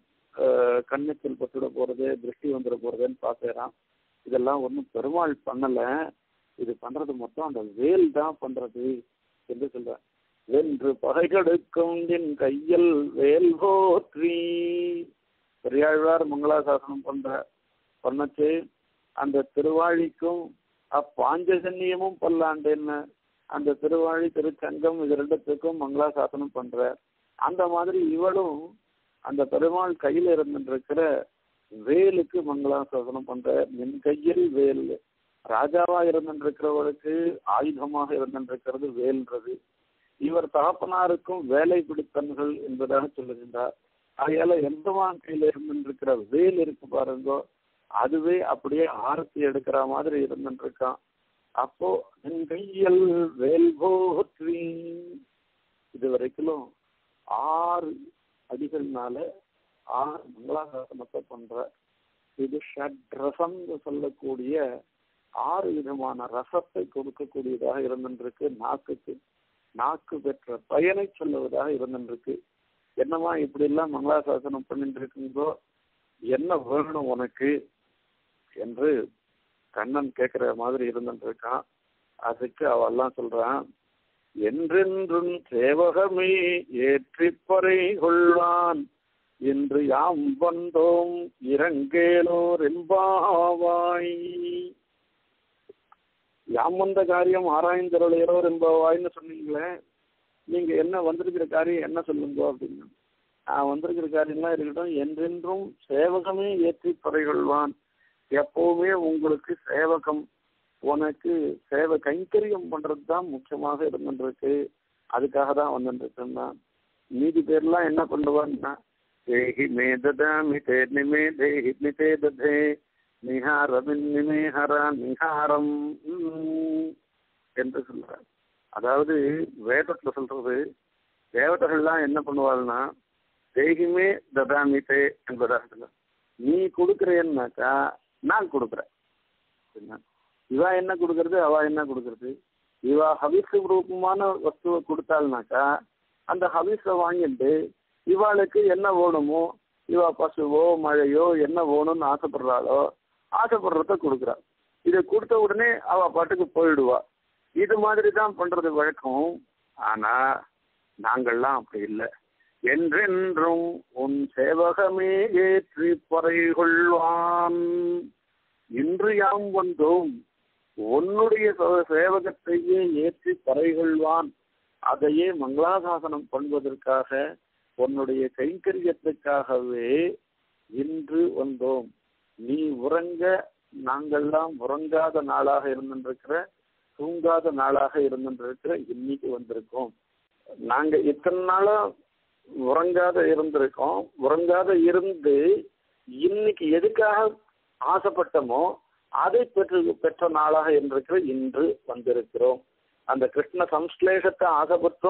கண்ணத்தில் பட்டுட போறது திருஷ்டி வந்துட போறதுன்னு பார்க்கறான் இதெல்லாம் ஒன்றும் பெருமாள் பண்ணல இது பண்றது மொத்தம் அந்த வேல் தான் பண்றது என்று சொல்ற வென்று பகைகெடுக்கும் என் கையில் வேல் போற்றி பெரியாழ்வார் மங்களாசாசனம் பண்ற பண்ணச்சு அந்த திருவாழிக்கும் அப்பாஞ்சஜன்யமும் பல்லாண்டுன்னு அந்த திருவாழி திருச்சங்கம் இது ரெண்டுத்துக்கும் மங்களாசாசனம் பண்ற அந்த மாதிரி இவளும் அந்த பெருமாள் கையில இருந்துருக்கிற வேலுக்கு மங்களாசாசனம் பண்ற என் கையில் வேல் ராஜாவா இருந்திருக்கிறவருக்கு ஆயுதமாக இருந்திருக்கிறது வேல்ன்றது இவர் தகப்பனாருக்கும் வேலை பிடித்தன்கள் என்பதாக சொல்லுகின்றார் ஆகையால எந்தவான் கையில இருந்திருக்கிற வேல் இருக்கு பாருங்கோ அதுவே அப்படியே ஆரத்தி எடுக்கிற மாதிரி இருந்துருக்கான் அப்போ என் கையில் வேல் போற்றி இது வரைக்கும் ஆறு அடிகள்னால ஆறு மங்களாசாசனத்தை பண்ற இது ஷட்ரசம் சொல்லக்கூடிய ஆறு விதமான ரசத்தை கொடுக்கக்கூடியதாக இருந்திருக்கு நாக்குக்கு நாக்கு பெற்ற பயனை சொல்லுவதாக இருந்திருக்கு என்னவா இப்படி எல்லாம் மங்களாசாசனம் பண்ணிட்டு இருக்குங்கோ என்ன வேணும் உனக்கு என்று கண்ணன் கேட்கிற மாதிரி இருந்துருக்கான் அதுக்கு அவெல்லாம் சொல்றான் என்றென்றும் சேவகமே ஏற்றிப்பறை கொள்வான் இன்று யாம் வந்தோம் இரங்கேலோர் என்பாவாய் யாம் வந்த காரியம் ஆராய்ந்தருளையரோர் என்பவாய்ன்னு சொன்னீங்களே நீங்க என்ன வந்திருக்கிற காரியம் என்ன சொல்லுங்க அப்படின்னு நான் வந்திருக்கிற காரியம்லாம் இருக்கட்டும் என்றென்றும் சேவகமே ஏற்றி கொள்வான் எப்பவுமே உங்களுக்கு சேவகம் உனக்கு சேவை கைங்கரியம் பண்றது தான் முக்கியமாக இருந்துருக்கு அதுக்காக தான் வந்துருக்குன்னா மீதி பேர்லாம் என்ன பண்ணுவான்னா தேஹி மே ததாமி தே நிமே தேஹி நிதே ததே நிஹாரமின் நிமேஹரா நிஹாரம் என்று சொல்றார் அதாவது வேதத்துல சொல்றது தேவதைகள்லாம் என்ன பண்ணுவாள்னா தேகிமே ததாமிதே என்பதாக நீ கொடுக்குறேன்னாக்கா நான் கொடுக்குறேன் இவா என்ன கொடுக்கறது அவ என்ன கொடுக்கறது இவா ஹவிஸ் ரூபமான வஸ்துவை கொடுத்தாள்னாக்கா அந்த ஹவிஸை வாங்கிட்டு இவாளுக்கு என்ன வேணுமோ இவா பசுவோ மழையோ என்ன வேணும்னு ஆசைப்படுறாளோ ஆசைப்படுறத கொடுக்குறா இதை கொடுத்த உடனே அவ பாட்டுக்கு போயிடுவா இது மாதிரி தான் பண்றது வழக்கம் ஆனா நாங்கள்லாம் அப்படி இல்லை என்றென்றும் உன் சேவகமே ஏற்றி பறை கொள்வான் இன்று யாம் வந்தோம் உன்னுடைய சேவகத்தையே ஏற்றி பறை கொள்வான் அதையே மங்களாசாசனம் பண்ணுவதற்காக உன்னுடைய கைங்கரியத்துக்காகவே இன்று வந்தோம் நீ உறங்க நாங்கள்லாம் உறங்காத நாளாக இருந்திருக்கிற தூங்காத நாளாக இருந்திருக்கிற இன்னைக்கு வந்திருக்கோம் நாங்க இத்தனை நாளா உறங்காத இருந்திருக்கோம் உறங்காத இருந்து இன்னைக்கு எதுக்காக ஆசைப்பட்டமோ அதை பெற்று பெற்ற நாளாக இருந்திருக்கிற இன்று வந்திருக்கிறோம் அந்த கிருஷ்ண சம்ஸ்லேஷத்தை ஆசைப்பட்டோம்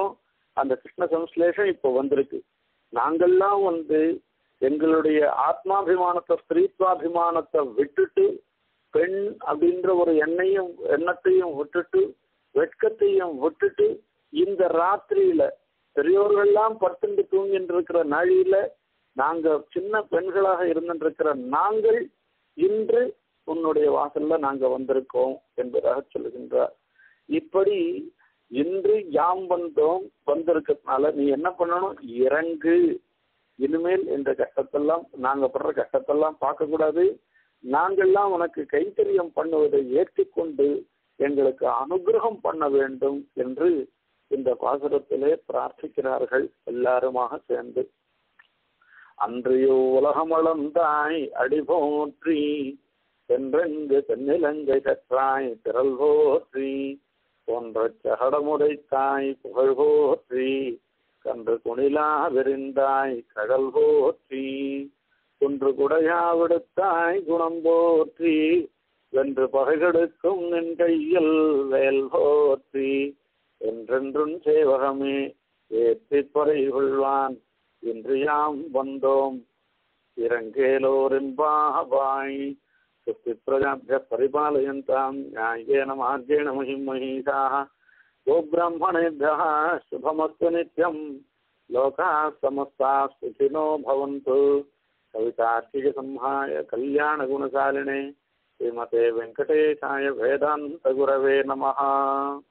அந்த கிருஷ்ண சம்ஸ்லேஷம் இப்போ வந்திருக்கு நாங்கள்லாம் வந்து எங்களுடைய ஆத்மாபிமானத்தை ஸ்திரீத்வாபிமானத்தை விட்டுட்டு பெண் அப்படின்ற ஒரு எண்ணையும் எண்ணத்தையும் விட்டுட்டு வெட்கத்தையும் விட்டுட்டு இந்த ராத்திரியில பெரியோர்கள்லாம் படுத்துட்டு தூங்கிட்டு இருக்கிற நாழியில நாங்க சின்ன பெண்களாக இருந்துட்டு இருக்கிற நாங்கள் இன்று உன்னுடைய வாசல்ல நாங்க வந்திருக்கோம் என்பதாக சொல்லுகின்றார் இப்படி இன்று யாம் வந்தோம் வந்திருக்கிறதுனால நீ என்ன பண்ணணும் இறங்கு இனிமேல் இந்த கஷ்டத்தெல்லாம் நாங்க படுற கஷ்டத்தெல்லாம் பார்க்க கூடாது நாங்கள்லாம் உனக்கு கைத்தறியம் பண்ணுவதை ஏற்றுக்கொண்டு எங்களுக்கு அனுகிரகம் பண்ண வேண்டும் என்று இந்த பாசுரத்திலே பிரார்த்திக்கிறார்கள் எல்லாருமாக சேர்ந்து அன்றையோ உலகமளந்தாய் அடி போற்றி சென்றெங்கு தென்னிலங்கை கற்றாய் திரள் போற்றி போன்ற சகடமுடைத்தாய் புகழ் போற்றி கன்று குணிலா விரிந்தாய் கடல் போற்றி குன்று குடையா விடுத்தாய் குணம் போற்றி வென்று பகைகெடுக்கும் நின் கையில் வேல் போற்றி என்றென்றும் சேவகமே ஏற்றி பறை கொள்வான் இன்று யாம் வந்தோம் இறங்கேலோரிம்பாவாய் சுத்தி பிரஜாபிய பரிபாலயந்தாம் நியாயேன மார்கேண மகிம் மகிஷாः गोब्राह्मणेभ्यः शुभमस्तु नित्यम् लोकाः समस्ताः सुखिनो भवन्तु कवितार्किकसंहाय कल्याणगुणशालिने श्रीमते वेङ्कटेशाय वेदान्तगुरवे नमः